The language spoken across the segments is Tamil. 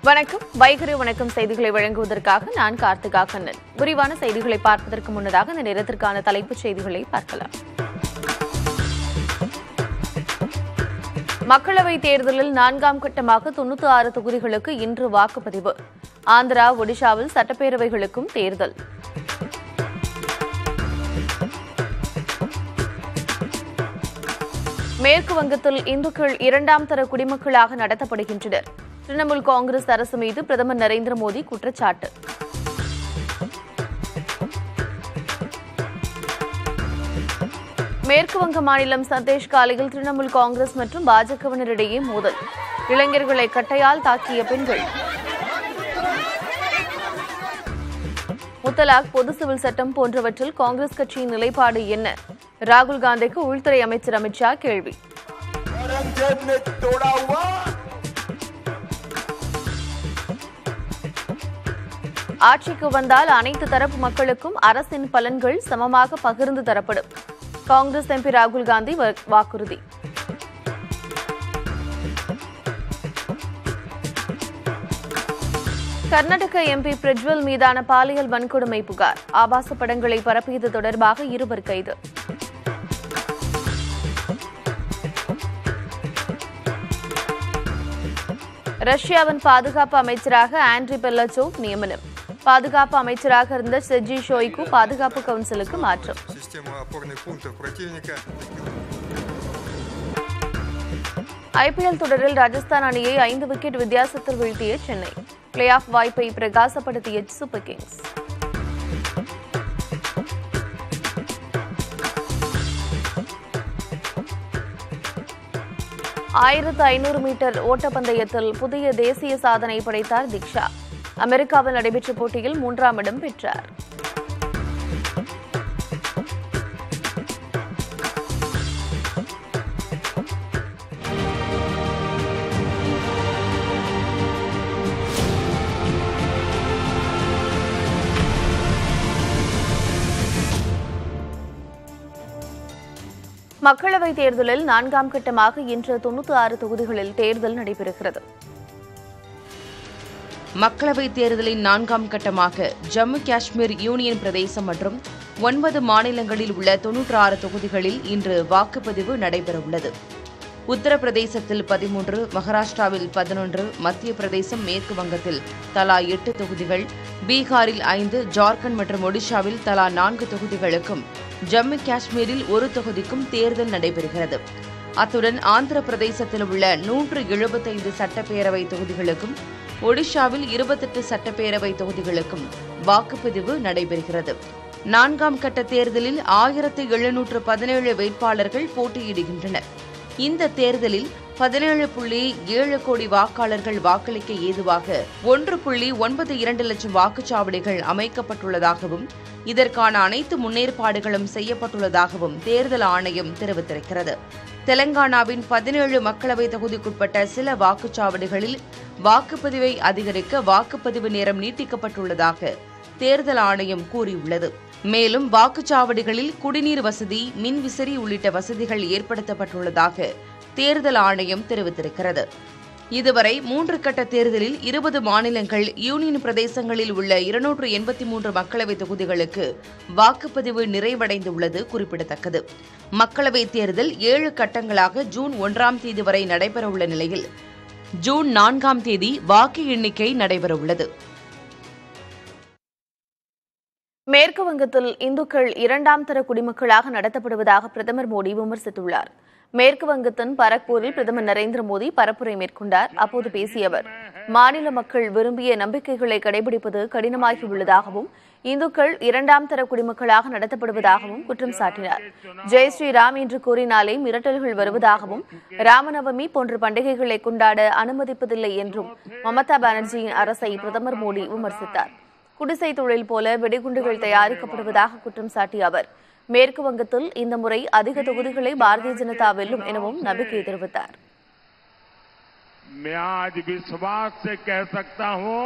வணக்கம் வைகரி வணக்கம் செய்திகளை வழங்குவதற்காக நான் கார்த்திகா கண்ணன் விரிவான செய்திகளை பார்ப்பதற்கு முன்னதாக இந்த நேரத்திற்கான தலைப்புச் செய்திகளை பார்க்கலாம் மக்களவைத் தேர்தலில் நான்காம் கட்டமாக தொன்னூத்தி ஆறு தொகுதிகளுக்கு இன்று வாக்குப்பதிவு ஆந்திரா ஒடிஷாவில் சட்டப்பேரவைகளுக்கும் தேர்தல் மேற்கு வங்கத்தில் இந்துக்கள் இரண்டாம் தர குடிமக்களாக நடத்தப்படுகின்றனர் திரிணாமுல் காங்கிரஸ் அரசு மீது பிரதமர் நரேந்திர மோடி குற்றச்சாட்டு மேற்கு வங்க மாநிலம் சந்தேஷ் காலையில் திரிணாமுல் காங்கிரஸ் மற்றும் பாஜகவினரிடையே மோதல் இளைஞர்களை கட்டையால் தாக்கிய பெண்கள் முத்தலாக் பொது சிவில் சட்டம் போன்றவற்றில் காங்கிரஸ் கட்சியின் நிலைப்பாடு என்ன ராகுல் காந்திக்கு உள்துறை அமைச்சர் அமித்ஷா கேள்வி औरंगजेब ने तोड़ा हुआ ஆட்சிக்கு வந்தால் அனைத்து தரப்பு மக்களுக்கும் அரசின் பலன்கள் சமமாக பகிர்ந்து தரப்படும் காங்கிரஸ் எம்பி ராகுல் காந்தி வா- வாக்குறுதி கர்நாடக எம்பி பிரஜ்வல் மீதான பாலியல் வன்கொடுமை புகார் ஆபாச படங்களை பரப்பியது தொடர்பாக இருவர் கைது ரஷ்யாவின் பாதுகாப்பு அமைச்சராக ஆண்ட்ரி பெல்லச்சோவ் நியமனம் பாதுகாப்பு அமைச்சராக இருந்த செர்ஜி ஷோய்கு பாதுகாப்பு கவுன்சிலுக்கு மாற்றம் Система опорных пунктов противника ஐபிஎல் தொடரில் ராஜஸ்தான் அணியை ஐந்து விக்கெட் வித்தியாசத்தில் வீழ்த்திய சென்னை பிளே ஆஃப் வாய்ப்பை பிரகாசப்படுத்திய சூப்பர் கிங்ஸ் ஆயிரத்து ஐநூறு மீட்டர் ஓட்டப்பந்தயத்தில் புதிய தேசிய சாதனை படைத்தார் தீக்ஷா அமெரிக்காவில் நடைபெற்ற போட்டியில் மூன்றாம் இடம் பெற்றார் மக்களவைத் தேர்தலில் நான்காம் கட்டமாக இன்று தொன்னூத்தி ஆறு தொகுதிகளில் தேர்தல் நடைபெறுகிறது மக்களவைத் தேர்தலின் நான்காம் கட்டமாக ஜம்மு காஷ்மீர் யூனியன் பிரதேசம் மற்றும் ஒன்பது மாநிலங்களில் உள்ள தொன்னூற்று ஆறு தொகுதிகளில் இன்று வாக்குப்பதிவு நடைபெறவுள்ளது உத்தரப்பிரதேசத்தில் பதிமூன்று மகாராஷ்டிராவில் பதினொன்று மத்திய பிரதேசம் மேற்கு வங்கத்தில் தலா எட்டு தொகுதிகள் பீகாரில் ஐந்து ஜார்க்கண்ட் மற்றும் ஒடிஷாவில் தலா நான்கு தொகுதிகளுக்கும் ஜம்மு காஷ்மீரில் ஒரு தொகுதிக்கும் தேர்தல் நடைபெறுகிறது அத்துடன் ஆந்திர பிரதேசத்தில் உள்ள நூற்று எழுபத்தைந்து சட்டப்பேரவை தொகுதிகளுக்கும் ஒடிஷாவில் இருபத்தெட்டு சட்டப்பேரவை தொகுதிகளுக்கும் வாக்குப்பதிவு நடைபெறுகிறது நான்காம் கட்ட தேர்தலில் ஆயிரத்து எழுநூற்று பதினேழு வேட்பாளர்கள் போட்டியிடுகின்றனர் இந்த தேர்தலில் பதினேழு புள்ளி ஏழு கோடி வாக்காளர்கள் வாக்களிக்க ஏதுவாக ஒன்று புள்ளி ஒன்பது இரண்டு லட்சம் வாக்குச்சாவடிகள் அமைக்கப்பட்டுள்ளதாகவும் இதற்கான அனைத்து முன்னேற்பாடுகளும் செய்யப்பட்டுள்ளதாகவும் தேர்தல் ஆணையம் தெரிவித்திருக்கிறது தெலங்கானாவின் பதினேழு மக்களவை தொகுதிக்குட்பட்ட சில வாக்குச்சாவடிகளில் வாக்குப்பதிவை அதிகரிக்க வாக்குப்பதிவு நேரம் நீட்டிக்கப்பட்டுள்ளதாக தேர்தல் ஆணையம் கூறியுள்ளது மேலும் வாக்குச்சாவடிகளில் குடிநீர் வசதி மின்விசிறி உள்ளிட்ட வசதிகள் ஏற்படுத்தப்பட்டுள்ளதாக தேர்தல் ஆணையம் தெரிவித்திருக்கிறது இதுவரை மூன்று கட்ட தேர்தலில் இருபது மாநிலங்கள் யூனியன் பிரதேசங்களில் உள்ள இருநூற்று எண்பத்தி மூன்று மக்களவை தொகுதிகளுக்கு வாக்குப்பதிவு நிறைவடைந்துள்ளது குறிப்பிடத்தக்கது மக்களவைத் தேர்தல் ஏழு கட்டங்களாக ஜூன் ஒன்றாம் தேதி வரை நடைபெறவுள்ள நிலையில் ஜூன் நான்காம் தேதி வாக்கு எண்ணிக்கை நடைபெறவுள்ளது மேற்கு வங்கத்தில் இந்துக்கள் இரண்டாம் தர குடிமக்களாக நடத்தப்படுவதாக பிரதமர் மோடி விமர்சித்துள்ளார் மேற்கு வங்கத்தின் பரக்பூரில் பிரதமர் நரேந்திர மோடி பரப்புரை மேற்கொண்டார் அப்போது பேசிய அவர் மாநில மக்கள் விரும்பிய நம்பிக்கைகளை கடைபிடிப்பது கடினமாகியுள்ளதாகவும் இந்துக்கள் இரண்டாம் தர குடிமக்களாக நடத்தப்படுவதாகவும் குற்றம் சாட்டினார் ஜெய் ஸ்ரீராம் என்று கூறினாலே மிரட்டல்கள் வருவதாகவும் ராமநவமி போன்ற பண்டிகைகளை கொண்டாட அனுமதிப்பதில்லை என்றும் மமதா பானர்ஜியின் அரசை பிரதமர் மோடி விமர்சித்தார் குடிசை தொழில் போல வெடிகுண்டுகள் தயாரிக்கப்படுவதாக குற்றம் சாட்டிய அவர் மேற்கு வங்கத்தில் இந்த முறை அதிக தொகுதிகளை பாரதிய ஜனதா வெல்லும் எனவும் நம்பிக்கை தெரிவித்தார் मैं आज विश्वास से कह सकता हूं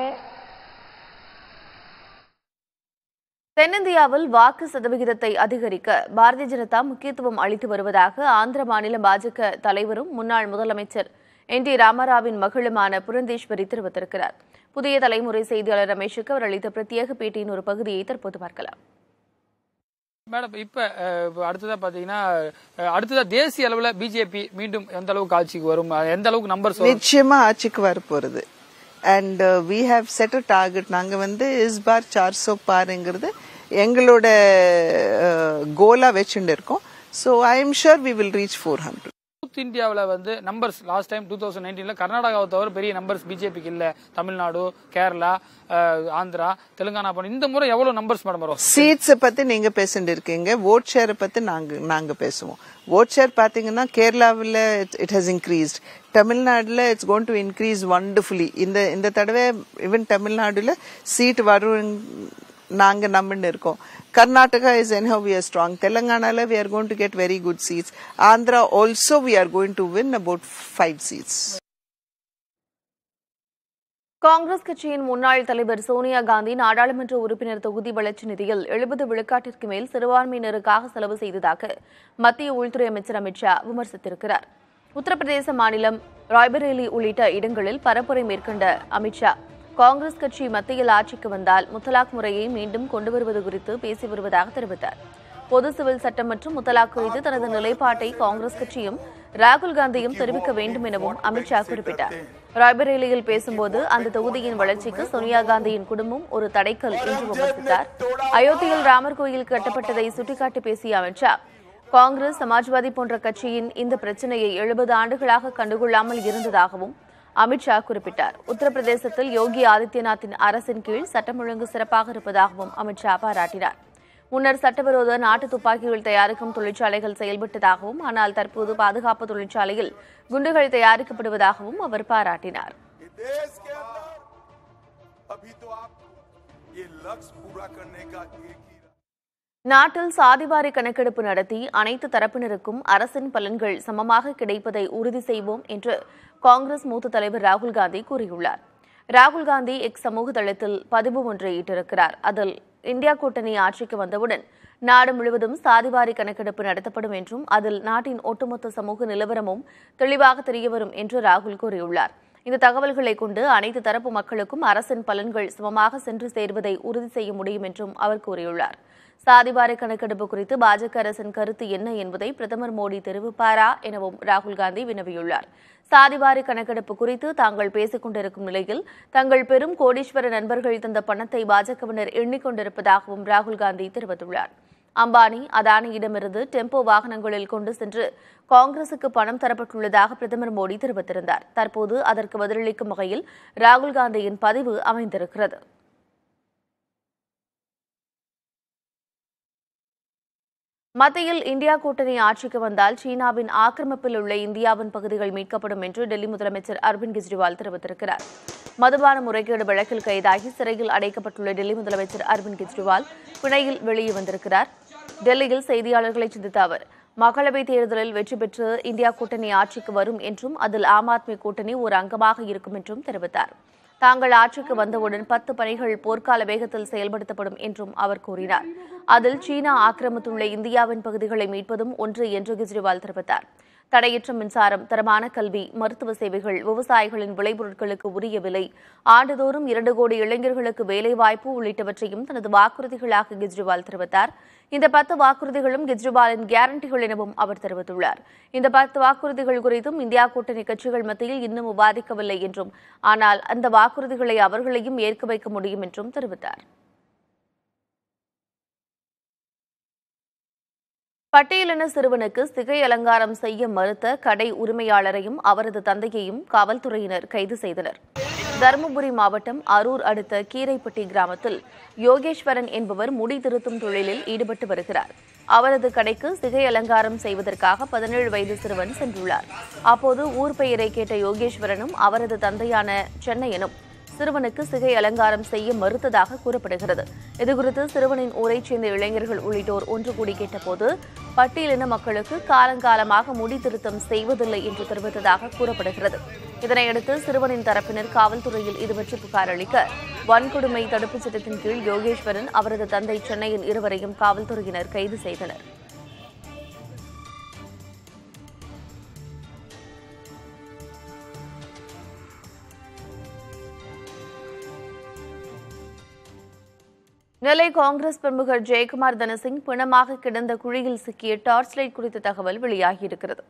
தென்னிந்தியாவில் வாக்கு சதவிகிதத்தை அதிகரிக்க பாரதிய ஜனதா முக்கியத்துவம் அளித்து வருவதாக ஆந்திர மாநில பாஜக தலைவரும் முன்னாள் முதலமைச்சர் என் டி ராமராவின் மகளுமான புரந்தேஸ்வரி தெரிவித்திருக்கிறார் புதிய தலைமுறை செய்தியாளர் ரமேஷுக்கு அவர் அளித்த பிரத்யேக பேட்டியின் ஒரு பகுதியை தற்போது பார்க்கலாம் மேடம் இப்ப அஹ், இப்ப அடுத்ததா பாத்தீங்கன்னா அஹ், அடுத்ததா தேசிய அளவுல பிஜேபி மீண்டும் எந்த அளவுக்கு ஆட்சிக்கு வரும் அஹ், எந்த அளவுக்கு நம்பர்ஸ் வரும் நிச்சயமா ஆட்சிக்கு வர போறது and we have set a target நாங்க வந்து இஸ் பார் சார்சோ பாருங்கிறது எங்களோட கோலா வச்சுட்டு இருக்கோம் so I am sure we will reach four hundred south இந்தியாவில் வந்து numbers last time two thousand நைன்டீன்ல கர்நாடகாவை தவிர பெரிய நம்பர்ஸ் பிஜேபிக்கு இல்ல தமிழ்நாடு கேரளா அஹ், ஆந்திரா தெலுங்கானா போன இந்த முறை எவ்வளவு நம்பர்ஸ் மேடம் வரும் சீட்ஸை பத்தி நீங்க பேசிட்டு இருக்கீங்க ஓட் ஷேரை பத்தி நாங்க நாங்க பேசுவோம் ஓட் ஷேர் பாத்தீங்கன்னா கேரளாவில் இட் ஹஸ் இன்க்ரீஸ்ட் தமிழ்நாடுல it's gone to increase wonderfully இந்த இந்த தடவை ஈவன் தமிழ்நாடுல சீட் வரும் நாங்க நம்பின்னு இருக்கோம் Karnataka is and how we are strong தெலங்கானால we are going to get very good seats Andhra also we are going to win about five seats Congress கட்சியின் முன்னாள் தலைவர் சோனியா காந்தி நாடாளுமன்ற உறுப்பினர் தொகுதி வளர்ச்சி நிதியில் எழுபது விழுக்காட்டிற்கு மேல் சிறுபான்மையினருக்காக செலவு செய்ததாக மத்திய உள்துறை அமைச்சர் அமித் ஷா விமர்சித்திருக்கிறார் உத்தரப்பிரதேச மாநிலம் ராய்பரேலி உள்ளிட்ட இடங்களில் பரப்புரை மேற்கொண்ட அமித் ஷா காங்கிரஸ் கட்சி மத்தியில் ஆட்சிக்கு வந்தால் முத்தலாக் முறையை மீண்டும் கொண்டு வருவது குறித்து பேசி வருவதாக தெரிவித்தார் பொது சிவில் சட்டம் மற்றும் முத்தலாக் குறித்து தனது நிலைப்பாட்டை காங்கிரஸ் கட்சியும் ராகுல் காந்தியும் தெரிவிக்க வேண்டும் எனவும் அமித்ஷா குறிப்பிட்டார் ராய்பரேலியில் பேசும்போது அந்த தொகுதியின் வளர்ச்சிக்கு சோனியா காந்தியின் குடும்பம் ஒரு தடைக்கல் என்று விமர்சித்தார் அயோத்தியில் ராமர் கோயில் கட்டப்பட்டதை சுட்டிக்காட்டி பேசிய அமித்ஷா காங்கிரஸ் சமாஜ்வாதி போன்ற கட்சியின் இந்த பிரச்சனையை எழுபது ஆண்டுகளாக கண்டுகொள்ளாமல் இருந்ததாகவும் அமித்ஷா குறிப்பிட்டார் உத்தரப்பிரதேசத்தில் யோகி ஆதித்யநாத்தின் அரசின் கீழ் சட்டம் ஒழுங்கு சிறப்பாக இருப்பதாகவும் அமித்ஷா பாராட்டினார் முன்னர் சட்டவிரோத நாட்டு துப்பாக்கிகள் தயாரிக்கும் தொழிற்சாலைகள் செயல்பட்டதாகவும் ஆனால் தற்போது பாதுகாப்பு தொழிற்சாலையில் குண்டுகள் தயாரிக்கப்படுவதாகவும் அவர் பாராட்டினார் देश के अंदर अभी तो आपको ये लक्ष्य पूरा करने का एक ही நாட்டில் சாதிவாரி கணக்கெடுப்பு நடத்தி அனைத்து தரப்பினருக்கும் அரசின் பலன்கள் சமமாக கிடைப்பதை உறுதி செய்வோம் என்று காங்கிரஸ் மூத்த தலைவர் ராகுல் காந்தி கூறியுள்ளார் ராகுல் காந்தி எக்ஸ் சமூக தளத்தில் பதிவு ஒன்றை இட்டிருக்கிறார் அதில் இந்தியா கூட்டணி ஆட்சிக்கு வந்தவுடன் நாடு முழுவதும் சாதிவாரி கணக்கெடுப்பு நடத்தப்படும் என்றும் அதில் நாட்டின் ஒட்டுமொத்த சமூக நிலவரமும் தெளிவாக தெரியவரும் என்று ராகுல் கூறியுள்ளார் இந்த தகவல்களை கொண்டு அனைத்து தரப்பு மக்களுக்கும் அரசின் பலன்கள் சமமாக சென்று சேர்வதை உறுதி செய்ய முடியும் என்றும் அவர் கூறியுள்ளார் சாதிவாரி கணக்கெடுப்பு குறித்து பாஜக அரசின் கருத்து என்ன என்பதை பிரதமர் மோடி தெரிவிப்பாரா எனவும் ராகுல் காந்தி வினவியுள்ளார் சாதிவாரி கணக்கெடுப்பு குறித்து தாங்கள் பேசிக் கொண்டிருக்கும் நிலையில் தங்கள் பெரும் கோடீஸ்வர நண்பர்கள் தந்த பணத்தை பாஜகவினர் எண்ணிக்கொண்டிருப்பதாகவும் ராகுல் காந்தி தெரிவித்துள்ளார் அம்பானி அதானியிடமிருந்து டெம்போ வாகனங்களில் கொண்டு சென்று காங்கிரசுக்கு பணம் தரப்பட்டுள்ளதாக பிரதமர் மோடி தெரிவித்திருந்தார் தற்போது அதற்கு பதிலளிக்கும் வகையில் ராகுல் காந்தியின் பதிவு அமைந்திருக்கிறது மத்தியில் இந்தியா கூட்டணி ஆட்சிக்கு வந்தால் சீனாவின் ஆக்கிரமிப்பில் உள்ள இந்தியாவின் பகுதிகள் மீட்கப்படும் என்று டெல்லி முதலமைச்சர் அரவிந்த் கெஜ்ரிவால் தெரிவித்திருக்கிறார் மதுபான முறைகேடு வழக்கில் கைதாகி சிறையில் அடைக்கப்பட்டுள்ள டெல்லி முதலமைச்சர் அரவிந்த் கெஜ்ரிவால் பிணையில் வெளியே வந்திருக்கிறார் டெல்லியில் செய்தியாளர்களை சந்தித்த அவர் மக்களவைத் தேர்தலில் வெற்றி பெற்று இந்தியா கூட்டணி ஆட்சிக்கு வரும் என்றும் அதில் ஆம் ஆத்மி கூட்டணி ஒரு அங்கமாக இருக்கும் என்றும் தெரிவித்தார் தாங்கள் ஆட்சிக்கு வந்தவுடன் பத்து பணிகள் போர்க்கால வேகத்தில் செயல்படுத்தப்படும் என்றும் அவர் கூறினார் அதில் சீனா ஆக்கிரமித்துள்ள இந்தியாவின் பகுதிகளை மீட்பதும் ஒன்று என்று கெஜ்ரிவால் தெரிவித்தார் தடையற்ற மின்சாரம் தரமான கல்வி மருத்துவ சேவைகள் விவசாயிகளின் விளைபொருட்களுக்கு உரிய விலை ஆண்டுதோறும் இரண்டு கோடி இளைஞர்களுக்கு வேலைவாய்ப்பு உள்ளிட்டவற்றையும் தனது வாக்குறுதிகளாக கெஜ்ரிவால் தெரிவித்தார் இந்த பத்து வாக்குறுதிகளும் கெஜ்ரிவாலின் கேரண்டிகள் எனவும் அவர் தெரிவித்துள்ளார் இந்த பத்து வாக்குறுதிகள் குறித்தும் இந்தியா கூட்டணி கட்சிகள் மத்தியில் இன்னும் விவாதிக்கவில்லை என்றும் ஆனால் அந்த வாக்குறுதிகளை அவர்களையும் ஏற்க வைக்க முடியும் என்றும் தெரிவித்தார் பட்டியலின சிறுவனுக்கு சிகை அலங்காரம் செய்ய மறுத்த கடை உரிமையாளரையும் அவரது தந்தையையும் காவல்துறையினர் கைது செய்தனர் தருமபுரி மாவட்டம் அரூர் அடுத்த கீரைப்பட்டி கிராமத்தில் யோகேஸ்வரன் என்பவர் முடி திருத்தும் தொழிலில் ஈடுபட்டு வருகிறார் அவரது கடைக்கு சிகை அலங்காரம் செய்வதற்காக பதினேழு வயது சிறுவன் சென்றுள்ளார் அப்போது ஊர் பெயரை கேட்ட யோகேஸ்வரனும் அவரது தந்தையான சென்னையனும் சிறுவனுக்கு சிகை அலங்காரம் செய்ய மறுத்ததாக கூறப்படுகிறது இதுகுறித்து சிறுவனின் ஊரைச் சேர்ந்த இளைஞர்கள் உள்ளிட்டோர் ஒன்று கூடி கேட்டபோது பட்டியலின மக்களுக்கு காலங்காலமாக முடி திருத்தம் செய்வதில்லை என்று தெரிவித்ததாக கூறப்படுகிறது இதனையடுத்து சிறுவனின் தரப்பினர் காவல்துறையில் இதுபற்றி புகார் அளிக்க வன்கொடுமை தடுப்புச் சட்டத்தின் கீழ் யோகேஸ்வரன் அவரது தந்தை சென்னையின் இருவரையும் காவல்துறையினர் கைது செய்தனர் நெல்லை காங்கிரஸ் பிரமுகர் ஜெயக்குமார் தனசிங் பிணமாக கிடந்த குழியில் சிக்கிய டார்ச் லைட் குறித்த தகவல் வெளியாகியிருக்கிறது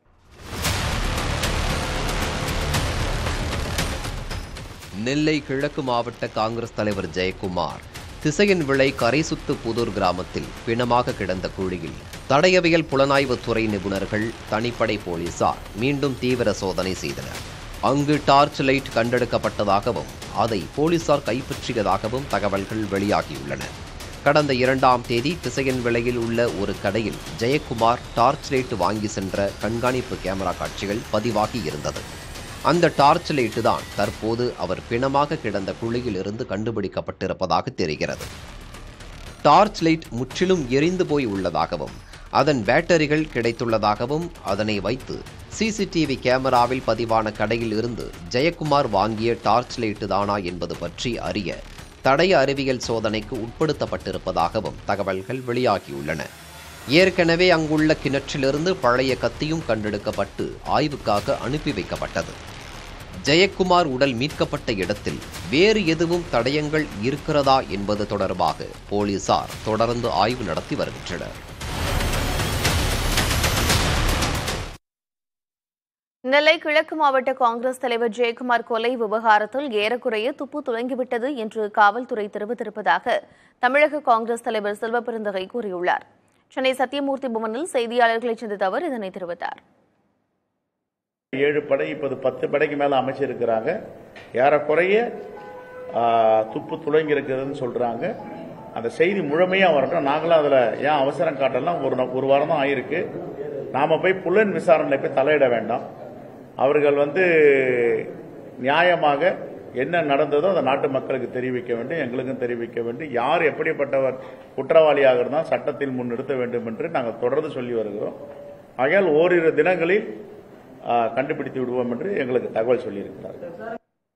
நெல்லை கிழக்கு மாவட்ட காங்கிரஸ் தலைவர் ஜெயக்குமார் திசையன் விளை கரைசுத்து புதூர் கிராமத்தில் பிணமாக கிடந்த குழியில் தடயவியல் புலனாய்வுத் துறை நிபுணர்கள் தனிப்படை போலீசார் மீண்டும் தீவிர சோதனை செய்தனர் அங்கு டார்ச் லைட் கண்டெடுக்கப்பட்டதாகவும் அதை போலீசார் கைப்பற்றியதாகவும் தகவல்கள் வெளியாகியுள்ளன கடந்த இரண்டாம் தேதி திசையன் விலையில் உள்ள ஒரு கடையில் ஜெயக்குமார் டார்ச் லைட் வாங்கி சென்ற கண்காணிப்பு கேமரா காட்சிகள் பதிவாகி இருந்தது அந்த டார்ச் லைட்டு தான் தற்போது அவர் பிணமாக கிடந்த குழியில் இருந்து கண்டுபிடிக்கப்பட்டிருப்பதாக தெரிகிறது டார்ச் லைட் முற்றிலும் எரிந்து போய் உள்ளதாகவும் அதன் பேட்டரிகள் கிடைத்துள்ளதாகவும் அதனை வைத்து சிசிடிவி கேமராவில் பதிவான கடையில் இருந்து ஜெயக்குமார் வாங்கிய டார்ச் லைட்டு தானா என்பது பற்றி அறிய தடய அறிவியல் சோதனைக்கு உட்படுத்தப்பட்டிருப்பதாகவும் தகவல்கள் வெளியாகியுள்ளன ஏற்கனவே அங்குள்ள கிணற்றிலிருந்து பழைய கத்தியும் கண்டெடுக்கப்பட்டு ஆய்வுக்காக அனுப்பி வைக்கப்பட்டது ஜெயக்குமார் உடல் மீட்கப்பட்ட இடத்தில் வேறு எதுவும் தடயங்கள் இருக்கிறதா என்பது தொடர்பாக போலீசார் தொடர்ந்து ஆய்வு நடத்தி வருகின்றனர் நெல்லை கிழக்கு மாவட்ட காங்கிரஸ் தலைவர் ஜெயக்குமார் கொலை விவகாரத்தில் ஏறக்குறைய துப்பு துவங்கிவிட்டது என்று காவல்துறை தெரிவித்திருப்பதாக தமிழக காங்கிரஸ் தலைவர் செல்வபெருந்தகை கூறியுள்ளார் சென்னை சத்தியமூர்த்தி பவனில் செய்தியாளர்களை சந்தித்த அவர் இதனை தெரிவித்தார் ஏழு படை இப்போது பத்து படைக்கு மேல அமைச்சிருக்கிறாங்க ஏறக்குறைய ஆ, துப்பு துளங்கி இருக்குதுன்னு சொல்றாங்க அந்த செய்தி முழுமையா வரட்டும் நாங்களும் அதுல ஏன் அவசரம் காட்டலாம் ஒரு நா- ஒரு வாரம் தான் ஆயிருக்கு நாம போய் புலன் விசாரணையில போய் தலையிட வேண்டாம் அவர்கள் வந்து நியாயமாக என்ன நடந்ததோ அந்த நாட்டு மக்களுக்கு தெரிவிக்க வேண்டும் எங்களுக்கும் தெரிவிக்க வேண்டும் யார் எப்படிப்பட்டவர் குற்றவாளியாக இருந்தால் சட்டத்தில் முன் நிறுத்த வேண்டும் என்று நாங்கள் தொடர்ந்து சொல்லி வருகிறோம் ஆகையால் ஓரிரு தினங்களில் ஆ, கண்டுபிடித்து விடுவோம் என்று எங்களுக்கு தகவல் சொல்லியிருக்கிறார்கள்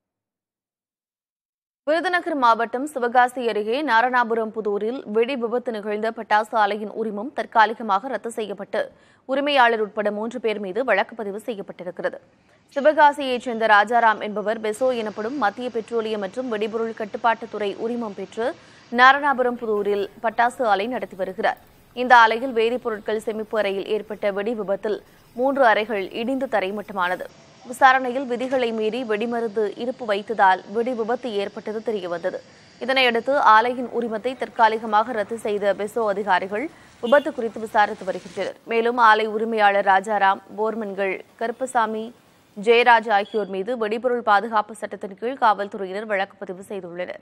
விருதுநகர் மாவட்டம் சிவகாசி அருகே நாரணாபுரம் புதூரில் வெடி விபத்து நிகழ்ந்த பட்டாசு ஆலையின் உரிமம் தற்காலிகமாக ரத்து செய்யப்பட்டு உரிமையாளர் உட்பட மூன்று பேர் மீது வழக்கு பதிவு செய்யப்பட்டிருக்கிறது சிவகாசியைச் சேர்ந்த ராஜாராம் என்பவர் பெசோ எனப்படும் மத்திய பெட்ரோலியம் மற்றும் வெடிபொருள் கட்டுப்பாட்டுத்துறை உரிமம் பெற்று நாரணாபுரம் புதூரில் பட்டாசு ஆலை நடத்தி வருகிறார் இந்த ஆலையில் வேதிப்பொருட்கள் சேமிப்பு அறையில் ஏற்பட்ட வெடி விபத்தில் மூன்று அறைகள் இடிந்து தரைமட்டமானது விசாரணையில் விதிகளை மீறி வெடிமருந்து இருப்பு வைத்ததால் வெடி விபத்து ஏற்பட்டது தெரியவந்தது இதனையடுத்து ஆலையின் உரிமத்தை தற்காலிகமாக ரத்து செய்த பெசோ அதிகாரிகள் விபத்து குறித்து விசாரித்து வருகின்றனர் மேலும் ஆலை உரிமையாளர் ராஜாராம் போர்மன்கள் கருப்பசாமி ஜெயராஜ் ஆகியோர் மீது வெடிபொருள் பாதுகாப்பு சட்டத்தின் கீழ் காவல்துறையினர் வழக்கு பதிவு செய்துள்ளனர்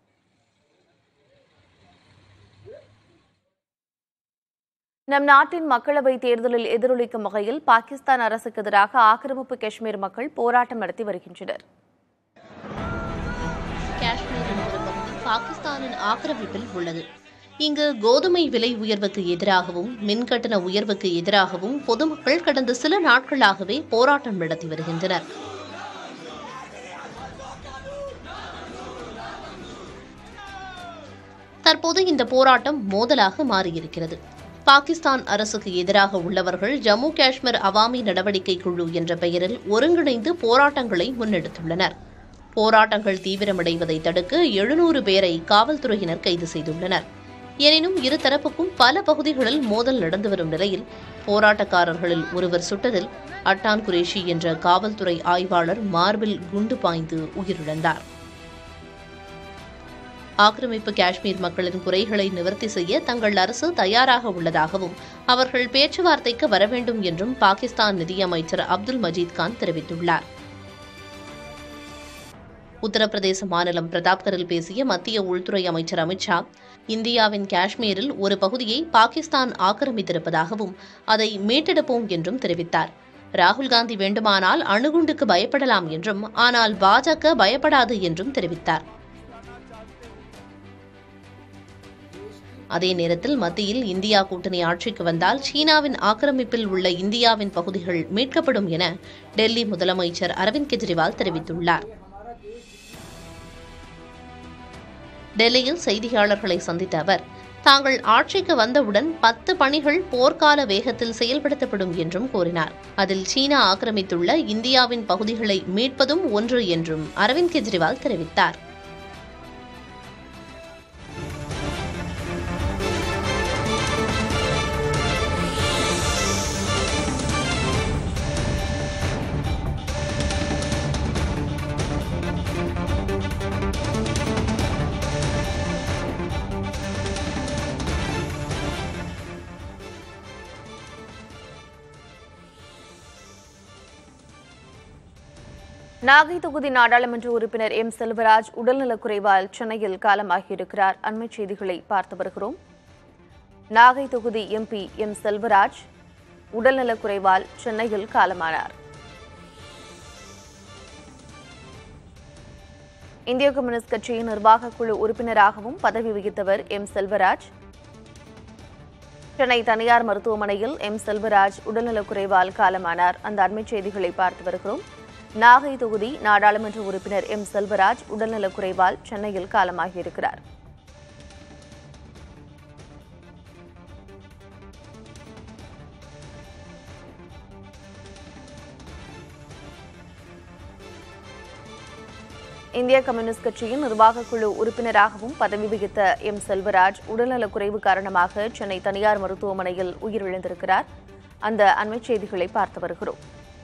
நம் நாட்டின் மக்களவைத் தேர்தலில் எதிரொலிக்கும் வகையில் பாகிஸ்தான் அரசுக்கு எதிராக ஆக்கிரமிப்பு காஷ்மீர் மக்கள் போராட்டம் நடத்தி வருகின்றனர் காஷ்மீரின் ஒரு பகுதி பாகிஸ்தானின் ஆக்கிரமிப்பில் உள்ளது இங்கு கோதுமை விலை உயர்வுக்கு எதிராகவும் மின்கட்டண உயர்வுக்கு எதிராகவும் பொதுமக்கள் கடந்த சில நாட்களாகவே போராட்டம் நடத்தி வருகின்றனர் தற்போது இந்த போராட்டம் மோதலாக மாறியிருக்கிறது பாகிஸ்தான் அரசுக்கு எதிராக உள்ளவர்கள் ஜம்மு காஷ்மீர் அவாமி நடவடிக்கை குழு என்ற பெயரில் ஒருங்கிணைந்து போராட்டங்களை முன்னெடுத்துள்ளனர் போராட்டங்கள் தீவிரமடைவதை தடுக்க எழுநூறு பேரை காவல்துறையினர் கைது செய்துள்ளனர் எனினும் இருதரப்புக்கும் பல பகுதிகளில் மோதல் நடந்து வரும் நிலையில் போராட்டக்காரர்களில் ஒருவர் சுட்டதில் அட்டான் குரேஷி என்ற காவல்துறை ஆய்வாளர் மார்பில் குண்டு பாய்ந்து உயிரிழந்தார் ஆக்கிரமிப்பு காஷ்மீர் மக்களின் குறைகளை நிவர்த்தி செய்ய தங்கள் அரசு தயாராக உள்ளதாகவும் அவர்கள் பேச்சுவார்த்தைக்கு வர வேண்டும் என்றும் பாகிஸ்தான் நிதியமைச்சர் அப்துல் மஜீத் கான் தெரிவித்துள்ளார் உத்தரப்பிரதேச மாநிலம் பிரதாப்கரில் பேசிய மத்திய உள்துறை அமைச்சர் அமித்ஷா இந்தியாவின் காஷ்மீரில் ஒரு பகுதியை பாகிஸ்தான் ஆக்கிரமித்திருப்பதாகவும் அதை மீட்டெடுப்போம் என்றும் தெரிவித்தார் ராகுல் காந்தி வேண்டுமானால் அணுகுண்டுக்கு பயப்படலாம் என்றும் ஆனால் பாஜக பயப்படாது என்றும் தெரிவித்தார் அதே நேரத்தில் மத்தியில் இந்தியா கூட்டணி ஆட்சிக்கு வந்தால் சீனாவின் ஆக்கிரமிப்பில் உள்ள இந்தியாவின் பகுதிகள் மீட்கப்படும் என டெல்லி முதலமைச்சர் அரவிந்த் கெஜ்ரிவால் தெரிவித்துள்ளார் டெல்லியில் செய்தியாளர்களை சந்தித்த அவர் தாங்கள் ஆட்சிக்கு வந்தவுடன் பத்து பணிகள் போர்க்கால வேகத்தில் செயல்படுத்தப்படும் என்றும் கூறினார் அதில் சீனா ஆக்கிரமித்துள்ள இந்தியாவின் பகுதிகளை மீட்பதும் ஒன்று என்றும் அரவிந்த் கெஜ்ரிவால் தெரிவித்தார் நாகை தொகுதி நாடாளுமன்ற உறுப்பினர் எம் செல்வராஜ் உடல்நலக்குறைவால் சென்னையில் காலமாகியிருக்கிறார் அண்மைச் செய்திகளை பார்த்து வருகிறோம் நாகை தொகுதி எம்பி எம் செல்வராஜ் உடல்நலக்குறைவால் சென்னையில் காலமானார் இந்திய கம்யூனிஸ்ட் கட்சியின் நிர்வாகக் குழு உறுப்பினராகவும் பதவி வகித்தவர் எம் செல்வராஜ் சென்னை தனியார் மருத்துவமனையில் எம் செல்வராஜ் உடல்நலக்குறைவால் காலமானார் அந்த அண்மைச் செய்திகளை பார்த்து வருகிறோம் நாகை தொகுதி நாடாளுமன்ற உறுப்பினர் எம் செல்வராஜ் உடல்நலக்குறைவால் சென்னையில் காலமாகியிருக்கிறார் இந்திய கம்யூனிஸ்ட் கட்சியின் நிர்வாகக் குழு உறுப்பினராகவும் பதவி வகித்த எம் செல்வராஜ் உடல்நலக்குறைவு காரணமாக சென்னை தனியார் மருத்துவமனையில் உயிரிழந்திருக்கிறார் அந்த அண்மைச் செய்திகளை பார்த்து வருகிறோம்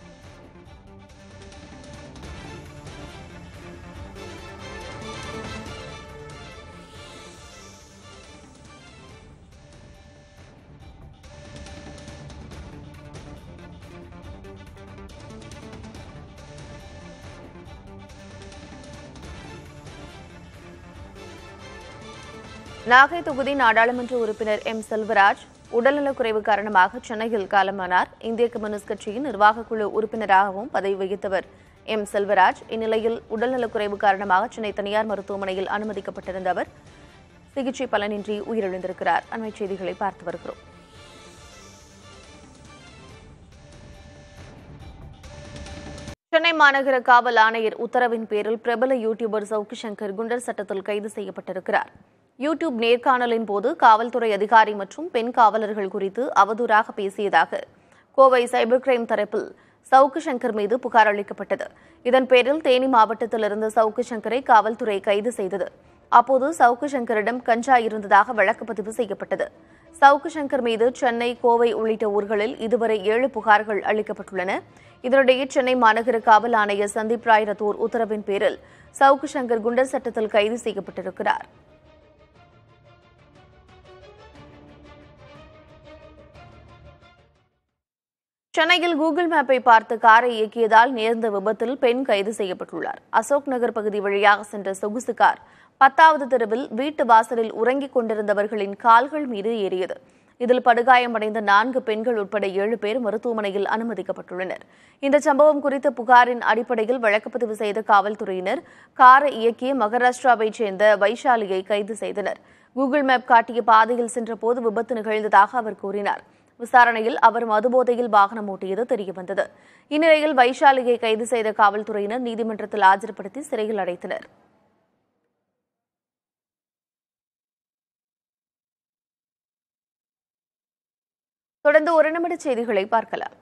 நாகை தொகுதி நாடாளுமன்ற உறுப்பினர் எம் செல்வராஜ் உடல்நலக்குறைவு காரணமாக சென்னையில் காலமானார் இந்திய கம்யூனிஸ்ட் கட்சியின் நிர்வாகக் குழு உறுப்பினராகவும் பதவி வகித்தவர் எம் செல்வராஜ் இந்நிலையில் உடல்நலக்குறைவு காரணமாக சென்னை தனியார் மருத்துவமனையில் அனுமதிக்கப்பட்டிருந்த அவர் சிகிச்சை பலனின்றி உயிரிழந்திருக்கிறார் அண்மைச் செய்திகளை பார்த்து வருகிறோம் சென்னை மாநகர காவல் ஆணையர் உத்தரவின் பேரில் பிரபல யூடியூபர் சவுக்கு சங்கர் குண்டர் சட்டத்தில் கைது செய்யப்பட்டிருக்கிறார் யூடியூப் நேர்காணலின் போது காவல்துறை அதிகாரி மற்றும் பெண் காவலர்கள் குறித்து அவதூறாக பேசியதாக கோவை சைபர் கிரைம் தரப்பில் சவுக்கு சங்கர் மீது புகார் அளிக்கப்பட்டது இதன் பேரில் தேனி மாவட்டத்தில் இருந்த சவுக்கு சங்கரை காவல்துறை கைது செய்தது அப்போது சவுக்கு சங்கரிடம் கஞ்சா இருந்ததாக வழக்கு பதிவு செய்யப்பட்டது சவுக்கு சங்கர் மீது சென்னை கோவை உள்ளிட்ட ஊர்களில் இதுவரை ஏழு புகார்கள் அளிக்கப்பட்டுள்ளன இதனிடையே சென்னை மாநகர காவல் ஆணையர் சந்தீப் ராய் ரத்தோர் உத்தரவின் பேரில் சவுக்கு சங்கர் குண்டர் சட்டத்தில் கைது செய்யப்பட்டிருக்கிறார் சென்னையில் கூகுள் மேப்பை பார்த்து காரை இயக்கியதால் நேர்ந்த விபத்தில் பெண் கைது செய்யப்பட்டுள்ளார் அசோக் நகர் பகுதி வழியாக சென்ற சொகுசு கார் பத்தாவது தெருவில் வீட்டு வாசலில் உறங்கிக் கொண்டிருந்தவர்களின் கால்கள் மீது ஏறியது இதில் படுகாயமடைந்த நான்கு பெண்கள் உட்பட ஏழு பேர் மருத்துவமனையில் அனுமதிக்கப்பட்டுள்ளனர் இந்த சம்பவம் குறித்த புகாரின் அடிப்படையில் வழக்குப்பதிவு செய்த காவல்துறையினர் காரை இயக்கிய மகாராஷ்டிராவைச் சேர்ந்த வைஷாலியை கைது செய்தனர் கூகுள் மேப் காட்டிய பாதையில் சென்றபோது விபத்து நிகழ்ந்ததாக அவர் கூறினார் விசாரணையில் அவர் மதுபோதையில் வாகனம் ஓட்டியது தெரியவந்தது இந்நிலையில் வைஷாலியை கைது செய்த காவல்துறையினர் நீதிமன்றத்தில் ஆஜர்படுத்தி சிறையில் அடைத்தனர் தொடர்ந்து ஒரு நிமிட செய்திகளை பார்க்கலாம்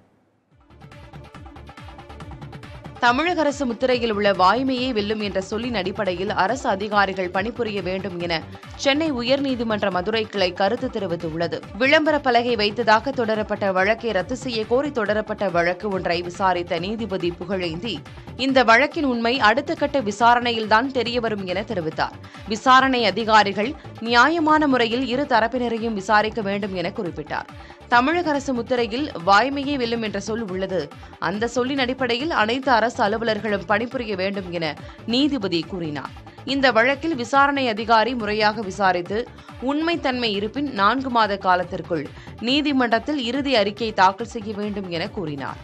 தமிழக அரசு முத்திரையில் உள்ள வாய்மையே வெல்லும் என்ற சொல்லின் அடிப்படையில் அரசு அதிகாரிகள் பணிபுரிய வேண்டும் என சென்னை உயர்நீதிமன்ற மதுரை கிளை கருத்து தெரிவித்துள்ளது விளம்பர பலகை வைத்ததாக தொடரப்பட்ட வழக்கை ரத்து செய்ய கோரி தொடரப்பட்ட வழக்கு ஒன்றை விசாரித்த நீதிபதி புகழேந்தி இந்த வழக்கின் உண்மை அடுத்த கட்ட விசாரணையில்தான் தெரியவரும் என தெரிவித்தார் விசாரணை அதிகாரிகள் நியாயமான முறையில் இரு தரப்பினரையும் விசாரிக்க வேண்டும் என குறிப்பிட்டார் தமிழக அரசு முத்திரையில் வாய்மையே வெல்லும் என்ற சொல் உள்ளது அந்த சொல்லின் அடிப்படையில் அனைத்து அரசு அலுவலர்களும் பணிபுரிய வேண்டும் என நீதிபதி கூறினார் இந்த வழக்கில் விசாரணை அதிகாரி முறையாக விசாரித்து உண்மைத்தன்மை இருப்பின் நான்கு மாத காலத்திற்குள் நீதிமன்றத்தில் இறுதி அறிக்கை தாக்கல் செய்ய வேண்டும் என கூறினார்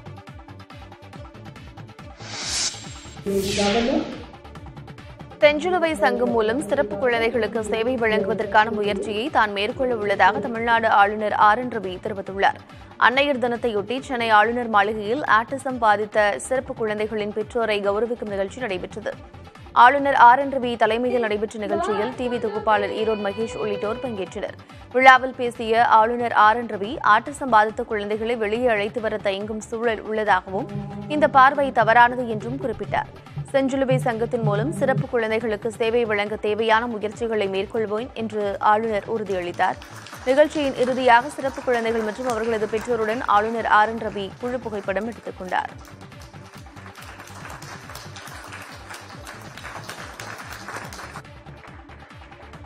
தெஞ்சுலுவை சங்கம் மூலம் சிறப்பு குழந்தைகளுக்கு சேவை வழங்குவதற்கான முயற்சியை தான் மேற்கொள்ள உள்ளதாக தமிழ்நாடு ஆளுநர் ஆர் என் ரவி தெரிவித்துள்ளார் அன்னையர் தினத்தையொட்டி சென்னை ஆளுநர் மாளிகையில் ஆட்டிசம் பாதித்த சிறப்பு குழந்தைகளின் பெற்றோரை கௌரவிக்கும் நிகழ்ச்சி நடைபெற்றது ஆளுநர் ஆர் என் ரவி தலைமையில் நடைபெற்ற நிகழ்ச்சியில் டிவி தொகுப்பாளர் ஈரோடு மகேஷ் உள்ளிட்டோர் பங்கேற்றனர் விழாவில் பேசிய ஆளுநர் ஆர் என் ரவி ஆட்டிசம் பாதித்த குழந்தைகளை வெளியே அழைத்து வர தயங்கும் சூழல் உள்ளதாகவும் இந்த பார்வை தவறானது என்றும் குறிப்பிட்டார் செஞ்சிலுவை சங்கத்தின் மூலம் சிறப்பு குழந்தைகளுக்கு சேவை வழங்க தேவையான முயற்சிகளை மேற்கொள்வோம் என்று ஆளுநர் உறுதியளித்தார் நிகழ்ச்சியின் இறுதியாக சிறப்பு குழந்தைகள் மற்றும் அவர்களது பெற்றோருடன் ஆளுநர் ஆர் என் ரவி குழு புகைப்படம் எடுத்துக் கொண்டார்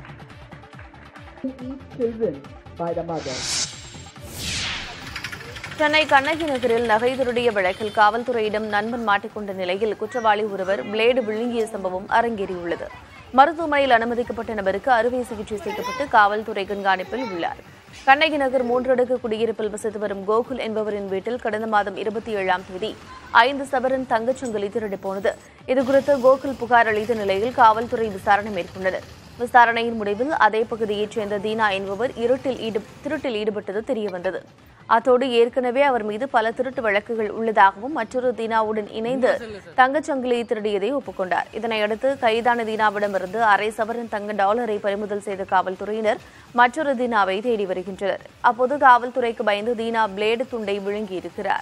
each children by the mother. Chennai Kannagi நகரில் நகை திருடிய வழக்கில் காவல்துறையிடம் நண்பன் மாட்டிக்கொண்ட நிலையில் குற்றவாளி ஒருவர் பிளேடு விழுங்கிய சம்பவம் அரங்கேறியுள்ளது மருத்துவமனையில் அனுமதிக்கப்பட்ட நபருக்கு அறுவை சிகிச்சை செய்யப்பட்டு காவல்துறை கண்காணிப்பில் உள்ளார் கண்ணகி நகர் மூன்றடுக்கு குடியிருப்பில் வசித்து வரும் கோகுல் என்பவரின் வீட்டில் கடந்த மாதம் இருபத்தி ஏழாம் தேதி ஐந்து சவரன் தங்கச்சங்கிலி திருடி போனது இதுகுறித்து கோகுல் புகார் அளித்த நிலையில் காவல்துறை விசாரணை மேற்கொண்டனர் விசாரணையின் முடிவில் அதே பகுதியைச் சேர்ந்த தீனா என்பவர் இருட்டில் ஈடு திருட்டில் ஈடுபட்டது தெரியவந்தது அத்தோடு ஏற்கனவே அவர் மீது பல திருட்டு வழக்குகள் உள்ளதாகவும் மற்றொரு தீனாவுடன் இணைந்து தங்கச்சங்கிலியை திருடியதை ஒப்புக்கொண்டார் இதனையடுத்து கைதான தீனாவிடமிருந்து அரை சவரன் தங்க டாலரை பறிமுதல் செய்த காவல்துறையினர் மற்றொரு தீனாவை தேடி வருகின்றனர் அப்போது காவல்துறைக்கு பயந்து தீனா பிளேடு துண்டை விழுங்கியிருக்கிறார்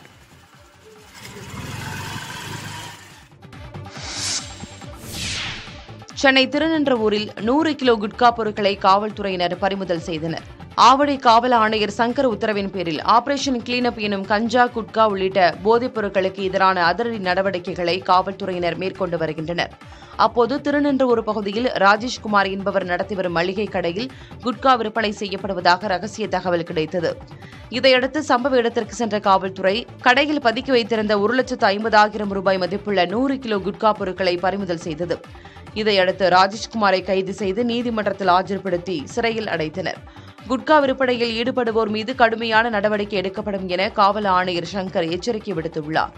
சென்னை திருநின்றவூரில் நூறு கிலோ குட்கா பொருட்களை காவல்துறையினர் பறிமுதல் செய்தனர் ஆவடி காவல் ஆணையர் சங்கர் உத்தரவின் பேரில் ஆபரேஷன் கிளீனப் எனும் கஞ்சா குட்கா உள்ளிட்ட போதைப் பொருட்களுக்கு எதிரான அதிரடி நடவடிக்கைகளை காவல்துறையினர் மேற்கொண்டு வருகின்றனர் அப்போது திருநின்றவூர் பகுதியில் ராஜேஷ்குமார் என்பவர் நடத்தி வரும் மளிகை கடையில் குட்கா விற்பனை செய்யப்படுவதாக ரகசிய தகவல் கிடைத்தது இதையடுத்து சம்பவ இடத்திற்கு சென்ற காவல்துறை கடையில் பதுக்கி வைத்திருந்த ஒரு லட்சத்து ஐம்பதாயிரம் ரூபாய் மதிப்புள்ள நூறு கிலோ குட்கா பொருட்களை பறிமுதல் செய்தது இதையடுத்து ராஜேஷ்குமாரை கைது செய்து நீதிமன்றத்தில் ஆஜர்படுத்தி சிறையில் அடைத்தனர் குட்கா விற்பனையில் ஈடுபடுவோர் மீது கடுமையான நடவடிக்கை எடுக்கப்படும் என காவல் ஆணையர் சங்கர் எச்சரிக்கை விடுத்துள்ளார்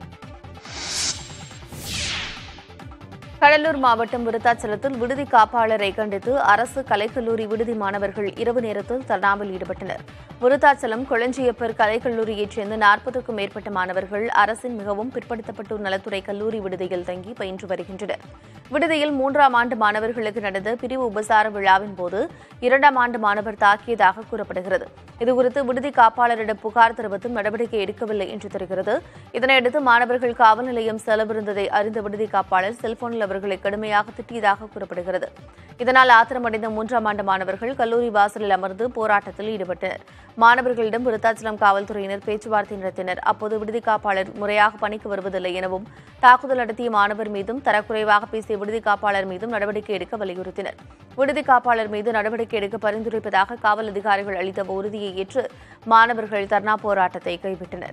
கடலூர் மாவட்டம் விருத்தாச்சலத்தில் விடுதி காப்பாளரை கண்டித்து அரசு கலைக்கல்லூரி விடுதி மாணவர்கள் இரவு நேரத்தில் தர்ணாவில் ஈடுபட்டனர் விருத்தாச்சலம் கொளஞ்சியப்பர் கலைக்கல்லூரியைச் சேர்ந்த நாற்பதுக்கும் மேற்பட்ட மாணவர்கள் அரசின் மிகவும் பிற்படுத்தப்பட்டோர் நலத்துறை கல்லூரி விடுதியில் தங்கி பயின்று வருகின்றனர் விடுதியில் மூன்றாம் ஆண்டு மாணவர்களுக்கு நடந்த பிரிவு உபசார விழாவின் போது இரண்டாம் ஆண்டு மாணவர் தாக்கியதாக கூறப்படுகிறது இதுகுறித்து விடுதி காப்பாளரிடம் புகார் தெரிவித்தும் நடவடிக்கை எடுக்கவில்லை என்று தெரிகிறது இதனையடுத்து மாணவர்கள் காவல் நிலையம் செலவிருந்ததை அறிந்த விடுதி காப்பாளர் செல்போனில் அவர்களை கடுமையாக திட்டியதாக கூறப்படுகிறது இதனால் ஆத்திரமடைந்த மூன்றாம் ஆண்டு மாணவர்கள் கல்லூரி வாசலில் அமர்ந்து போராட்டத்தில் ஈடுபட்டனர் மாணவர்களிடம் விருத்தாச்சலம் காவல்துறையினர் பேச்சுவார்த்தை நடத்தினர் அப்போது விடுதி காப்பாளர் முறையாக பணிக்கு வருவதில்லை எனவும் தாக்குதல் நடத்திய மாணவர் மீதும் தரக்குறைவாக பேசிய விடுதி காப்பாளர் மீதும் நடவடிக்கை எடுக்க வலியுறுத்தினர் விடுதி காப்பாளர் மீது நடவடிக்கை எடுக்க பரிந்துரைப்பதாக காவல் அதிகாரிகள் அளித்த உறுதியை ஏற்று மாணவர்கள் தர்ணா போராட்டத்தை கைவிட்டனர்